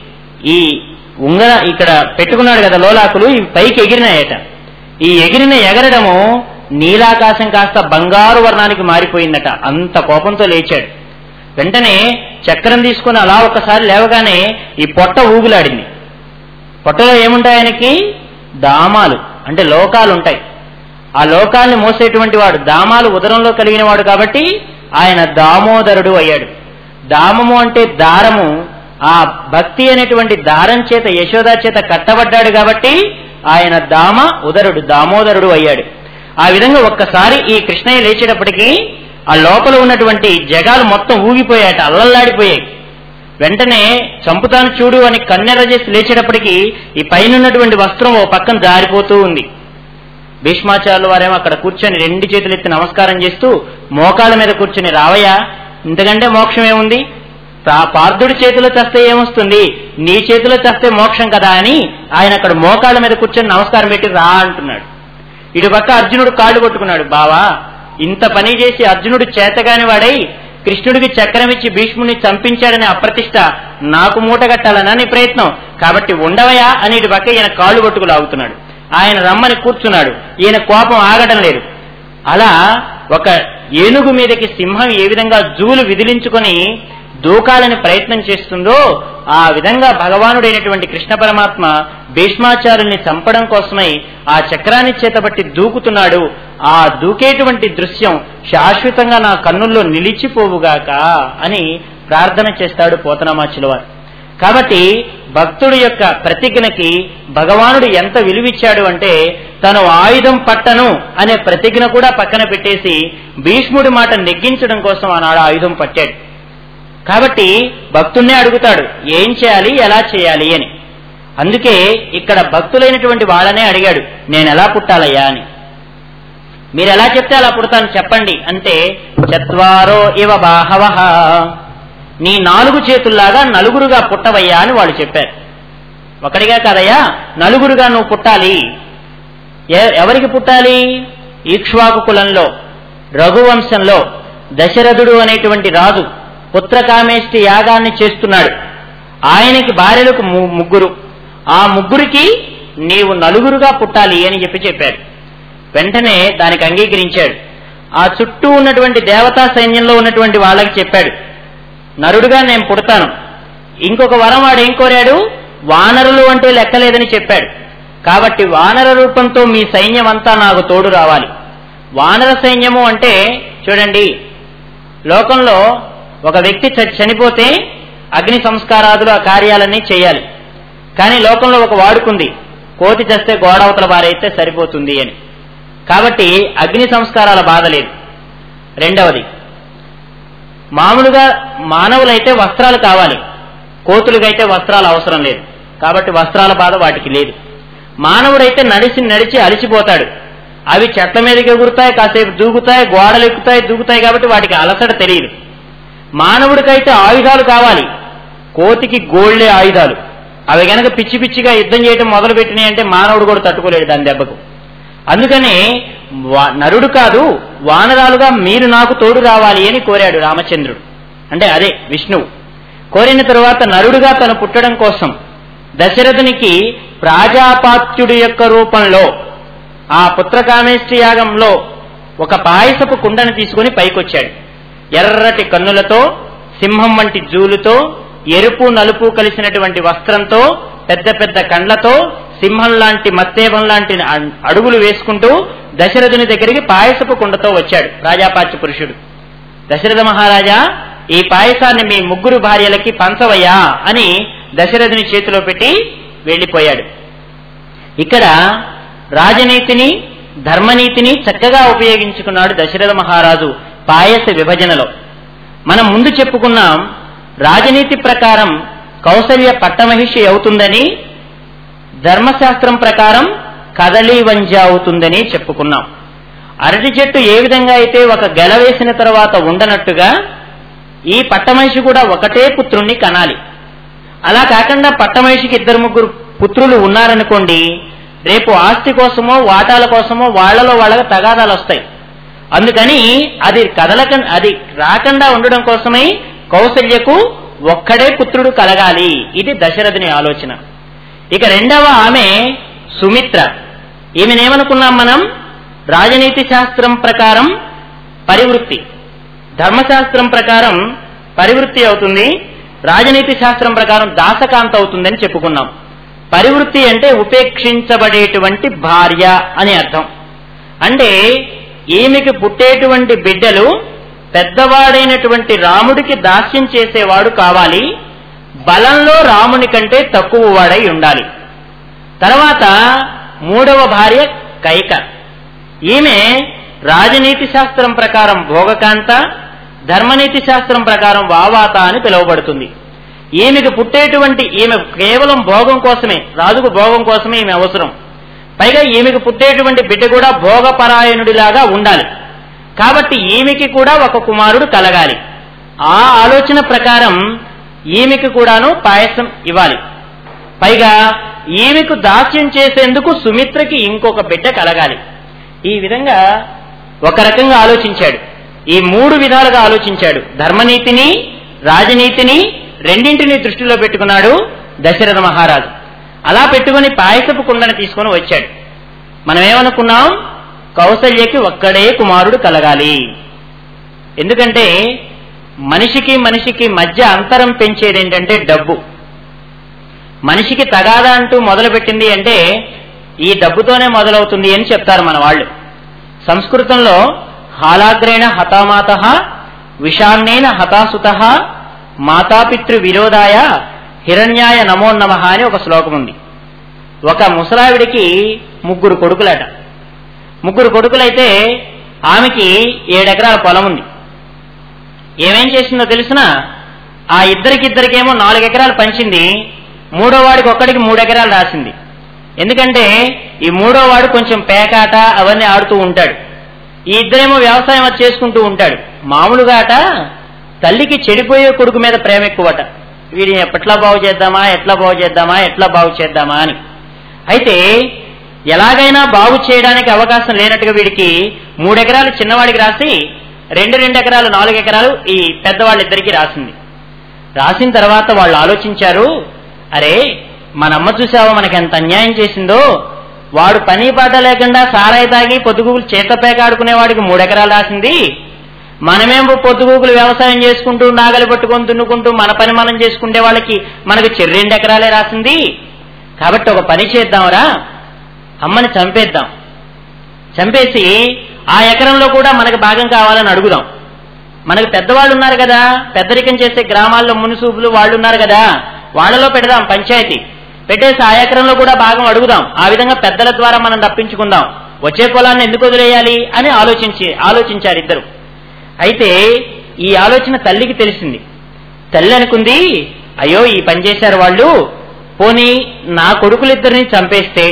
ఈ ఉంగర ఇక్కడ పెట్టుకున్నాడు కదా లోలాకులు ఇవి పైకి ఎగిరినాయట ఈ ఎగిరిన ఎగరడము నీలాకాశం కాస్త బంగారు వర్ణానికి మారిపోయిందట అంత కోపంతో లేచాడు వెంటనే చక్రం తీసుకుని అలా ఒక్కసారి లేవగానే ఈ పొట్ట ఊగులాడింది పొట్టలో ఏముంటాయి ఆయనకి దామాలు అంటే లోకాలు ఉంటాయి ఆ లోకాల్ని మోసేటువంటి వాడు దామాలు ఉదరంలో కలిగిన వాడు కాబట్టి ఆయన దామోదరుడు అయ్యాడు దామము అంటే దారము ఆ భక్తి అనేటువంటి దారం చేత యశోదా చేత కట్టబడ్డాడు కాబట్టి ఆయన దామ ఉదరుడు దామోదరుడు అయ్యాడు ఆ విధంగా ఒక్కసారి ఈ కృష్ణయ్య లేచేటప్పటికి ఆ లోపల ఉన్నటువంటి జగాలు మొత్తం ఊగిపోయాట అల్లల్లాడిపోయాయి వెంటనే చంపుతాను చూడు అని కన్నెర చేసి లేచేటప్పటికి ఈ పైన వస్త్రం ఓ పక్కన జారిపోతూ ఉంది భీష్మాచార్యుల వారేమో అక్కడ కూర్చొని రెండు చేతులు ఎత్తి నమస్కారం చేస్తూ మోకాళ్ళ మీద కూర్చొని రావయ్యా ఇంతకంటే మోక్షం ఏముంది పా- పార్థుడి చేతిలో చస్తే ఏమొస్తుంది నీ చేతిలో చస్తే మోక్షం కదా అని ఆయన అక్కడ మోకాళ్ళ మీద కూర్చొని నమస్కారం పెట్టి రా అంటున్నాడు ఇటు పక్క అర్జునుడు కాళ్ళు కొట్టుకున్నాడు బావా ఇంత పని చేసి అర్జునుడు చేతగాని వాడై కృష్ణుడికి చక్రం ఇచ్చి భీష్ముడిని చంపించాడనే అప్రతిష్ట నాకు మూటగట్టాలనా నీ ప్రయత్నం కాబట్టి ఉండవయా అని ఇటు పక్క ఈయన కాళ్ళు కొట్టుకు లాగుతున్నాడు ఆయన రమ్మని కూర్చున్నాడు ఈయన కోపం ఆగడం లేదు అలా ఒక ఏనుగు మీదకి సింహం ఏ విధంగా జూలు విదిలించుకొని దూకాలని ప్రయత్నం చేస్తుందో ఆ విధంగా భగవానుడైనటువంటి కృష్ణ పరమాత్మ భీష్మాచారుల్ని చంపడం కోసమై ఆ చక్రాన్ని చేతబట్టి దూకుతున్నాడు ఆ దూకేటువంటి దృశ్యం శాశ్వతంగా నా కన్నుల్లో నిలిచిపోవుగాక అని ప్రార్థన చేస్తాడు పోతనామాచుల వారు కాబట్టి భక్తుడి యొక్క ప్రతిజ్ఞకి భగవానుడు ఎంత విలువిచ్చాడు అంటే తను ఆయుధం పట్టను అనే ప్రతిజ్ఞ కూడా పక్కన పెట్టేసి భీష్ముడి మాట నెగ్గించడం కోసం ఆనాడు ఆయుధం పట్టాడు కాబట్టి భక్తున్నే అడుగుతాడు ఏం చేయాలి ఎలా చేయాలి అని అందుకే ఇక్కడ భక్తులైనటువంటి వాళ్ళనే అడిగాడు నేను ఎలా పుట్టాలయ్యా అని మీరు ఎలా చెప్తే అలా పుడతాను చెప్పండి అంటే చత్వారో ఇవ బాహవ నీ నాలుగు చేతుల్లాగా నలుగురుగా పుట్టవయ్యా అని వాళ్ళు చెప్పారు ఒకటిగా కాదయ్యా నలుగురుగా నువ్వు పుట్టాలి ఎ- ఎవరికి పుట్టాలి ఈక్ష్వాకు కులంలో రఘువంశంలో దశరథుడు అనేటువంటి రాజు పుత్రకామేష్టి యాగాన్ని చేస్తున్నాడు ఆయనకి భార్యలకు ము- ముగ్గురు ఆ ముగ్గురికి నీవు నలుగురుగా పుట్టాలి అని చెప్పి చెప్పాడు వెంటనే దానికి అంగీకరించాడు ఆ చుట్టూ ఉన్నటువంటి దేవతా సైన్యంలో ఉన్నటువంటి వాళ్ళకి చెప్పాడు నరుడుగా నేను పుడతాను ఇంకొక వరం వాడు ఏం కోరాడు వానరులు అంటే లెక్కలేదని చెప్పాడు కాబట్టి వానర రూపంతో మీ సైన్యం అంతా నాకు తోడు రావాలి వానర సైన్యము అంటే చూడండి లోకంలో ఒక వ్యక్తి చ- చనిపోతే అగ్ని సంస్కారాదులు ఆ కార్యాలన్నీ చేయాలి కానీ లోకంలో ఒక వాడుకుంది కోతి చేస్తే గోడవతల బారైతే సరిపోతుంది అని కాబట్టి అగ్ని సంస్కారాల బాధ లేదు రెండవది మామూలుగా మానవులైతే వస్త్రాలు కావాలి కోతులకైతే వస్త్రాలు అవసరం లేదు కాబట్టి వస్త్రాల బాధ వాటికి లేదు మానవుడైతే నడిచి నడిచి అలిచిపోతాడు అవి చెట్ల మీదకి ఎగురుతాయి కాసేపు దూకుతాయి గోడలు ఎక్కుతాయి దూకుతాయి కాబట్టి వాటికి అలసట తెలియదు మానవుడికైతే ఆయుధాలు కావాలి కోతికి గోళ్లే ఆయుధాలు అవి గనక పిచ్చి పిచ్చిగా యుద్ధం చేయడం మొదలు పెట్టినాయి అంటే మానవుడు కూడా తట్టుకోలేడు దాని దెబ్బకు అందుకని వా- నరుడు కాదు వానరాలుగా మీరు నాకు తోడు రావాలి అని కోరాడు రామచంద్రుడు అంటే అదే విష్ణువు కోరిన తరువాత నరుడుగా తను పుట్టడం కోసం దశరథునికి ప్రాజాపాత్యుడి యొక్క రూపంలో ఆ పుత్రకామేష్టి యాగంలో ఒక పాయసపు కుండను తీసుకుని పైకొచ్చాడు ఎర్రటి కన్నులతో సింహం వంటి జూలుతో ఎరుపు నలుపు కలిసినటువంటి వస్త్రంతో పెద్ద పెద్ద కండ్లతో సింహం లాంటి మత్తేవం లాంటి అ- అడుగులు వేసుకుంటూ దశరథుని దగ్గరికి పాయసపు కుండతో వచ్చాడు రాజాపాచ్య పురుషుడు దశరథ మహారాజా ఈ పాయసాన్ని మీ ముగ్గురు భార్యలకి పంచవయ్యా అని దశరథుని చేతిలో పెట్టి వెళ్లిపోయాడు ఇక్కడ రాజనీతిని ధర్మనీతిని చక్కగా ఉపయోగించుకున్నాడు దశరథ మహారాజు పాయస విభజనలో మనం ముందు చెప్పుకున్నాం రాజనీతి ప్రకారం కౌసల్య పట్టమహిషి అవుతుందని ధర్మశాస్త్రం ప్రకారం కదలి వంజ అవుతుందని చెప్పుకున్నాం అరటి చెట్టు ఏ విధంగా అయితే ఒక గెల వేసిన తర్వాత ఉండనట్టుగా ఈ పట్టమహిషి కూడా ఒకటే పుత్రుణ్ణి కనాలి అలా కాకుండా పట్టమహిషికి ఇద్దరు ముగ్గురు పుత్రులు ఉన్నారనుకోండి రేపు ఆస్తి కోసమో వాటాల కోసమో వాళ్లలో వాళ్ళకి తగాదాలు వస్తాయి అందుకని అది కదలక అది రాకుండా ఉండడం కోసమై కౌసల్యకు ఒక్కడే పుత్రుడు కలగాలి ఇది దశరథుని ఆలోచన ఇక రెండవ ఆమె సుమిత్ర ఈమెనేమనుకున్నాం మనం రాజనీతి శాస్త్రం ప్రకారం పరివృత్తి ధర్మశాస్త్రం ప్రకారం పరివృత్తి అవుతుంది రాజనీతి శాస్త్రం ప్రకారం దాసకాంత అవుతుందని చెప్పుకున్నాం పరివృత్తి అంటే ఉపేక్షించబడేటువంటి భార్య అని అర్థం అంటే ఈమెకి పుట్టేటువంటి బిడ్డలు పెద్దవాడైనటువంటి రాముడికి దాస్యం చేసేవాడు కావాలి బలంలో రాముని కంటే తక్కువ వాడై ఉండాలి తర్వాత మూడవ భార్య కైక ఈమె రాజనీతి శాస్త్రం ప్రకారం భోగకాంత ధర్మనీతి శాస్త్రం ప్రకారం వావాత అని పిలువబడుతుంది ఈమెకు పుట్టేటువంటి ఈమె కేవలం భోగం కోసమే రాజుకు భోగం కోసమే ఈమె అవసరం పైగా ఈమెకు పుట్టేటువంటి బిడ్డ కూడా భోగపరాయణుడిలాగా ఉండాలి కాబట్టి ఈమెకి కూడా ఒక కుమారుడు కలగాలి ఆ ఆలోచన ప్రకారం ఈమెకి కూడాను పాయసం ఇవ్వాలి పైగా ఈమెకు దాస్యం చేసేందుకు సుమిత్రకి ఇంకొక బిడ్డ కలగాలి ఈ విధంగా ఒక రకంగా ఆలోచించాడు ఈ మూడు విధాలుగా ఆలోచించాడు ధర్మనీతిని రాజనీతిని రెండింటిని దృష్టిలో పెట్టుకున్నాడు దశరథ మహారాజు అలా పెట్టుకుని పాయసపు కుండను తీసుకొని వచ్చాడు మనం ఏమనుకున్నాం కౌసల్యకి ఒక్కడే కుమారుడు కలగాలి ఎందుకంటే మనిషికి మనిషికి మధ్య అంతరం పెంచేది ఏంటంటే డబ్బు మనిషికి తగాదా అంటూ మొదలుపెట్టింది అంటే ఈ డబ్బుతోనే మొదలవుతుంది అని చెప్తారు మన వాళ్ళు సంస్కృతంలో హాలాగ్రేణ హతామాత విషాన్నేన హతాసుత మాతాపితృ విరోధాయ హిరణ్యాయ నమో నమ అని ఒక శ్లోకం ఉంది ఒక ముసలావిడికి ముగ్గురు కొడుకులట ముగ్గురు కొడుకులైతే ఆమెకి ఏడెకరాల పొలం ఉంది ఏమేం చేసిందో తెలిసిన ఆ ఇద్దరికిద్దరికేమో నాలుగు ఎకరాలు పంచింది మూడో వాడికి ఒక్కడికి మూడు ఎకరాలు రాసింది ఎందుకంటే ఈ మూడో వాడు కొంచెం పేకాట అవన్నీ ఆడుతూ ఉంటాడు ఈ ఇద్దరేమో వ్యవసాయం అది చేసుకుంటూ ఉంటాడు మామూలుగా అట తల్లికి చెడిపోయే కొడుకు మీద ప్రేమ ఎక్కువట వీడిని ఎట్లా బాగు చేద్దామా ఎట్లా బాగు చేద్దామా ఎట్లా బాగు చేద్దామా అని అయితే ఎలాగైనా బాగు చేయడానికి అవకాశం లేనట్టుగా వీడికి మూడెకరాలు చిన్నవాడికి రాసి రెండు రెండు ఎకరాలు నాలుగు ఎకరాలు ఈ పెద్దవాళ్ళిద్దరికీ రాసింది రాసిన తర్వాత వాళ్ళు ఆలోచించారు అరే మనమ్మ చూసావా మనకి ఎంత అన్యాయం చేసిందో వాడు పని పాట లేకుండా సారాయి తాగి పొద్దుగూకులు చేతపేక ఆడుకునే వాడికి మూడెకరాలు రాసింది మనమేమో పొద్దుగూకులు వ్యవసాయం చేసుకుంటూ నాగలి పట్టుకొని దున్నుకుంటూ మన పని మనం చేసుకుంటే వాళ్ళకి మనకి చెర్రెండు ఎకరాలే రాసింది కాబట్టి ఒక పని చేద్దాంరా అమ్మని చంపేద్దాం చంపేసి ఆ ఎకరంలో కూడా మనకు భాగం కావాలని అడుగుదాం మనకు పెద్దవాళ్ళు ఉన్నారు కదా పెద్దరికం చేసే గ్రామాల్లో మునిసూపులు వాళ్ళు ఉన్నారు కదా వాళ్ళలో పెడదాం పంచాయతీ పెట్టేసి ఆ ఎకరంలో కూడా భాగం అడుగుదాం ఆ విధంగా పెద్దల ద్వారా మనం తప్పించుకుందాం వచ్చే పొలాన్ని ఎందుకు వదిలేయాలి అని ఆలోచించి ఆలోచించారు ఇద్దరు అయితే ఈ ఆలోచన తల్లికి తెలిసింది తల్లి అనుకుంది అయ్యో ఈ పని చేశారు వాళ్ళు పోనీ నా కొడుకులిద్దరిని చంపేస్తే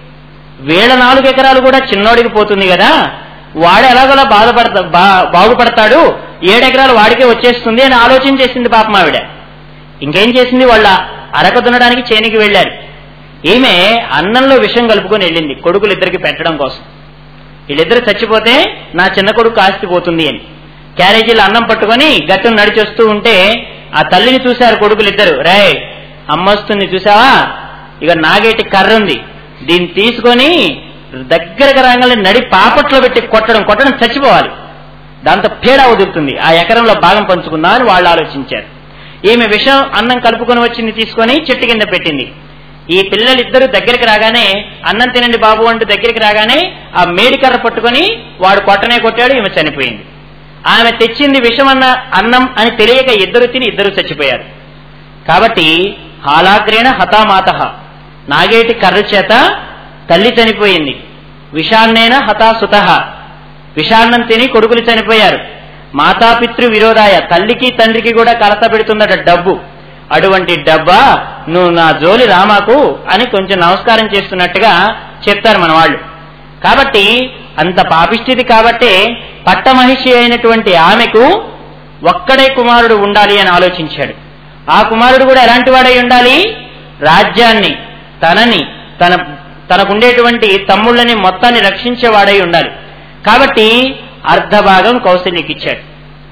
వీళ్ళ నాలుగు ఎకరాలు కూడా చిన్నోడికి పోతుంది కదా వాడు ఎలాగోలా బాధపడతా బా- బాగుపడతాడు ఏడెకరాలు వాడికే వచ్చేస్తుంది అని ఆలోచన చేసింది పాపం ఆవిడ ఇంకేం చేసింది వాళ్ళ అరక దున్నడానికి చేనికి వెళ్ళారు ఈమె అన్నంలో విషం కలుపుకొని వెళ్ళింది కొడుకులిద్దరికి పెట్టడం కోసం వీళ్ళిద్దరు చచ్చిపోతే నా చిన్న కొడుకు ఆస్తి పోతుంది అని క్యారేజీలో అన్నం పట్టుకొని గట్టును నడిచొస్తూ ఉంటే ఆ తల్లిని చూశారు కొడుకులిద్దరు రే అమ్మొస్తుంది చూసావా ఇక నాగేటి కర్ర ఉంది దీన్ని తీసుకొని దగ్గరకు రాగానే నడి పాపట్లో పెట్టి కొట్టడం కొట్టడం చచ్చిపోవాలి దాంతో పీడ వదులుతుంది ఆ ఎకరంలో భాగం పంచుకుందాం అని వాళ్ళు ఆలోచించారు ఈమె విషం అన్నం కలుపుకొని వచ్చింది తీసుకొని చెట్టు కింద పెట్టింది ఈ పిల్లలిద్దరూ దగ్గరికి రాగానే అన్నం తినండి బాబు అంటూ దగ్గరికి రాగానే ఆ మేడికర్ర పట్టుకొని వాడు కొట్టనే కొట్టాడు ఈమె చనిపోయింది ఆమె తెచ్చింది విషం అన్న అన్నం అని తెలియక ఇద్దరు తిని ఇద్దరు చచ్చిపోయారు కాబట్టి హాలాగ్రేణ హతామాత నాగేటి కర్ర చేత తల్లి చనిపోయింది విషాన్నేన హతాసుత విషాన్నం తిని కొడుకులు చనిపోయారు మాతాపితృ విరోధాయ తల్లికి తండ్రికి కూడా కలత పెడుతుందట డబ్బు అటువంటి డబ్బా నువ్వు నా జోలి రామాకు అని కొంచెం నమస్కారం చేస్తున్నట్టుగా చెప్తారు మన వాళ్ళు కాబట్టి అంత పాపిష్టిది కాబట్టే పట్టమహిషి అయినటువంటి ఆమెకు ఒక్కడే కుమారుడు ఉండాలి అని ఆలోచించాడు ఆ కుమారుడు కూడా ఎలాంటి వాడై ఉండాలి రాజ్యాన్ని తనని తన తనకుండేటువంటి తమ్ముళ్ళని మొత్తాన్ని రక్షించేవాడై ఉండాలి కాబట్టి అర్ధభాగం కౌశల్యకిచ్చాడు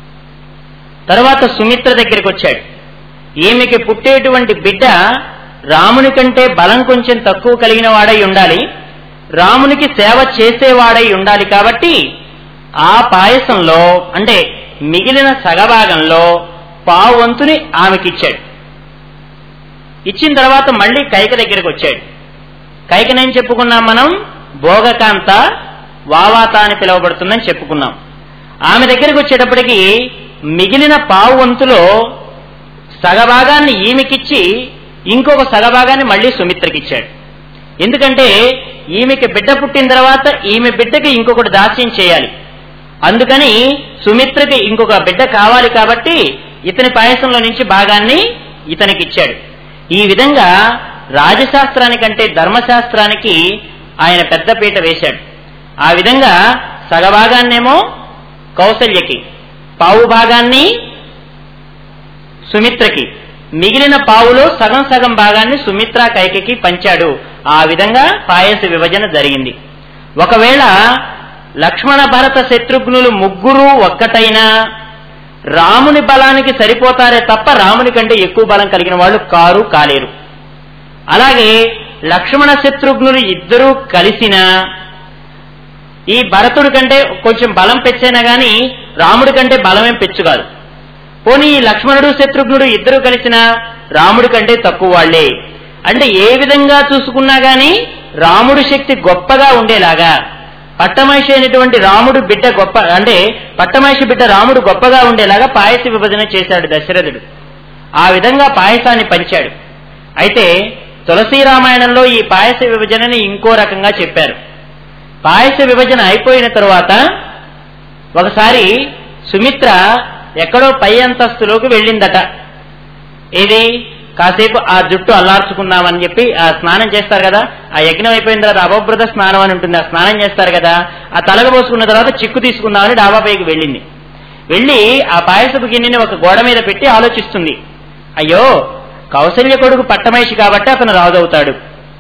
తర్వాత సుమిత్ర దగ్గరికి వచ్చాడు ఈమెకి పుట్టేటువంటి బిడ్డ రాముని కంటే బలం కొంచెం తక్కువ కలిగిన వాడై ఉండాలి రామునికి సేవ చేసేవాడై ఉండాలి కాబట్టి ఆ పాయసంలో అంటే మిగిలిన సగభాగంలో పావు వంతుని ఆమెకిచ్చాడు ఇచ్చిన తర్వాత మళ్ళీ కైక దగ్గరికి వచ్చాడు కైకనేం చెప్పుకున్నాం మనం భోగకాంత వావాత అని పిలువబడుతుందని చెప్పుకున్నాం ఆమె దగ్గరికి వచ్చేటప్పటికి మిగిలిన పావు వంతులో సగభాగాన్ని ఈమెకిచ్చి ఇంకొక సగభాగాన్ని మళ్ళీ సుమిత్రకిచ్చాడు ఎందుకంటే ఈమెకి బిడ్డ పుట్టిన తర్వాత ఈమె బిడ్డకి ఇంకొకటి దాస్యం చేయాలి అందుకని సుమిత్రకి ఇంకొక బిడ్డ కావాలి కాబట్టి ఇతని పాయసంలో నుంచి భాగాన్ని ఇతనికి ఇచ్చాడు ఈ విధంగా రాజశాస్త్రానికంటే ధర్మశాస్త్రానికి ఆయన పెద్ద పీట వేశాడు ఆ విధంగా సగభాగాన్నేమో కౌసల్యకి పావు భాగాన్ని సుమిత్రకి మిగిలిన పావులో సగం సగం భాగాన్ని సుమిత్ర కైకకి పంచాడు ఆ విధంగా పాయస విభజన జరిగింది ఒకవేళ లక్ష్మణ భరత శత్రుఘ్నులు ముగ్గురు ఒక్కటైనా రాముని బలానికి సరిపోతారే తప్ప రాముని కంటే ఎక్కువ బలం కలిగిన వాళ్ళు కారు కాలేరు అలాగే లక్ష్మణ శత్రుఘ్నులు ఇద్దరూ కలిసినా ఈ భరతుడి కంటే కొంచెం బలం పెంచైనా గాని రాముడి కంటే బలమేం పెచ్చు కాదు పోనీ ఈ లక్ష్మణుడు శత్రుఘ్నుడు ఇద్దరు కలిసిన రాముడి కంటే తక్కువ వాళ్లే అంటే ఏ విధంగా చూసుకున్నా గాని రాముడి శక్తి గొప్పగా ఉండేలాగా పట్టమహిషి అయినటువంటి రాముడు బిడ్డ గొప్ప అంటే పట్టమహిషి బిడ్డ రాముడు గొప్పగా ఉండేలాగా పాయస విభజన చేశాడు దశరథుడు ఆ విధంగా పాయసాన్ని పంచాడు అయితే తులసి రామాయణంలో ఈ పాయస విభజనని ఇంకో రకంగా చెప్పారు పాయస విభజన అయిపోయిన తరువాత ఒకసారి సుమిత్ర ఎక్కడో పై అంతస్తులోకి వెళ్ళిందట ఏది కాసేపు ఆ జుట్టు అల్లార్చుకుందామని చెప్పి ఆ స్నానం చేస్తారు కదా ఆ యజ్ఞం అయిపోయిన తర్వాత అపభృత స్నానం అని ఉంటుంది ఆ స్నానం చేస్తారు కదా ఆ తలగ పోసుకున్న తర్వాత చిక్కు తీసుకుందామని డాబాపైకి వెళ్ళింది వెళ్ళి ఆ పాయసపు గిన్నెని ఒక గోడ మీద పెట్టి ఆలోచిస్తుంది అయ్యో కౌసల్య కొడుకు పట్టమహిషి కాబట్టి అతను రాజవుతాడు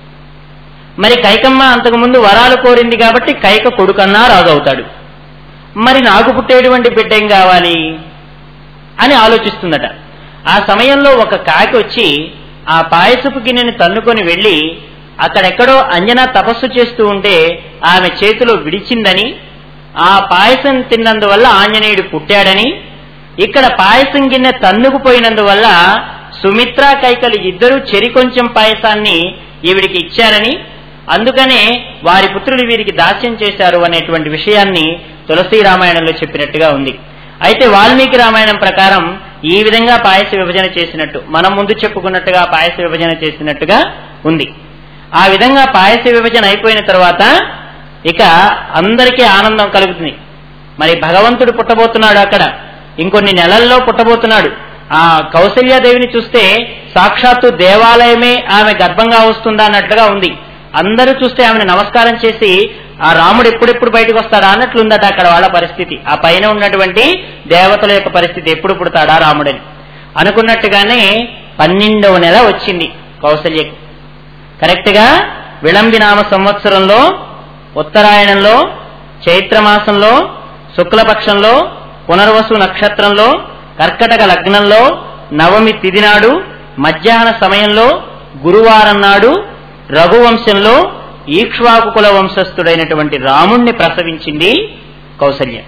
మరి కైకమ్మ అంతకుముందు వరాలు కోరింది కాబట్టి కైక కొడుకన్నా రాజవుతాడు మరి నాకు పుట్టేటువంటి బిడ్డ ఏం కావాలి అని ఆలోచిస్తుందట ఆ సమయంలో ఒక కాకి వచ్చి ఆ పాయసపు గిన్నెని తన్నుకొని వెళ్లి అక్కడెక్కడో అంజన తపస్సు చేస్తూ ఉంటే ఆమె చేతిలో విడిచిందని ఆ పాయసం తిన్నందువల్ల ఆంజనేయుడు పుట్టాడని ఇక్కడ పాయసం గిన్నె తన్నుకుపోయినందువల్ల సుమిత్ర కైకలు ఇద్దరూ చెరి కొంచెం పాయసాన్ని ఈవిడికి ఇచ్చారని అందుకనే వారి పుత్రులు వీరికి దాస్యం చేశారు అనేటువంటి విషయాన్ని తులసి రామాయణంలో చెప్పినట్టుగా ఉంది అయితే వాల్మీకి రామాయణం ప్రకారం ఈ విధంగా పాయస విభజన చేసినట్టు మనం ముందు చెప్పుకున్నట్టుగా పాయస విభజన చేసినట్టుగా ఉంది ఆ విధంగా పాయస విభజన అయిపోయిన తర్వాత ఇక అందరికీ ఆనందం కలుగుతుంది మరి భగవంతుడు పుట్టబోతున్నాడు అక్కడ ఇంకొన్ని నెలల్లో పుట్టబోతున్నాడు ఆ కౌసల్యాదేవిని చూస్తే సాక్షాత్తు దేవాలయమే ఆమె గర్భంగా వస్తుందా అన్నట్లుగా ఉంది అందరూ చూస్తే ఆమెను నమస్కారం చేసి ఆ రాముడు ఎప్పుడెప్పుడు బయటకు వస్తాడా అన్నట్లుందట అక్కడ వాళ్ళ పరిస్థితి ఆ పైన ఉన్నటువంటి దేవతల యొక్క పరిస్థితి ఎప్పుడు పుడతాడా రాముడని అనుకున్నట్టుగానే పన్నెండవ నెల వచ్చింది కౌసల్యకి కరెక్ట్ గా విళంబినామ సంవత్సరంలో ఉత్తరాయణంలో చైత్రమాసంలో శుక్లపక్షంలో పునర్వసు నక్షత్రంలో కర్కటక లగ్నంలో నవమి తిథి నాడు మధ్యాహ్న సమయంలో గురువారం నాడు రఘువంశంలో ఈక్ష్వాకు కుల వంశస్థుడైనటువంటి రాముణ్ణి ప్రసవించింది కౌసల్య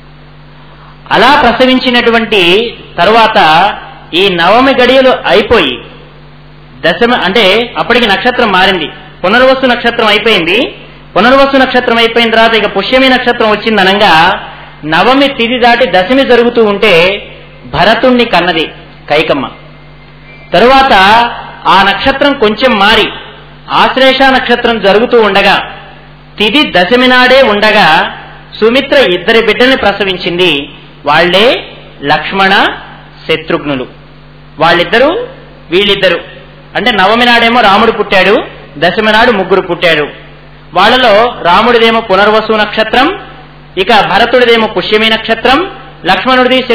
అలా ప్రసవించినటువంటి తరువాత ఈ నవమి గడియలు అయిపోయి దశమ అంటే అప్పటికి నక్షత్రం మారింది పునర్వసు నక్షత్రం అయిపోయింది పునర్వసు నక్షత్రం అయిపోయిన తర్వాత ఇక పుష్యమి నక్షత్రం వచ్చిందనంగా నవమి తిథి దాటి దశమి జరుగుతూ ఉంటే భరతుణ్ణి కన్నది కైకమ్మ తరువాత ఆ నక్షత్రం కొంచెం మారి ఆశ్లేష నక్షత్రం జరుగుతూ ఉండగా తిథి దశమి నాడే ఉండగా సుమిత్ర ఇద్దరి బిడ్డల్ని ప్రసవించింది వాళ్లే లక్ష్మణ శత్రుఘ్నులు వాళ్ళిద్దరూ వీళ్ళిద్దరు అంటే నవమి నాడేమో రాముడు పుట్టాడు దశమి నాడు ముగ్గురు పుట్టారు వాళ్ళలో రాముడిదేమో పునర్వసు నక్షత్రం ఇక భరతుడిదేమో పుష్యమి నక్షత్రం లక్ష్మణుడిది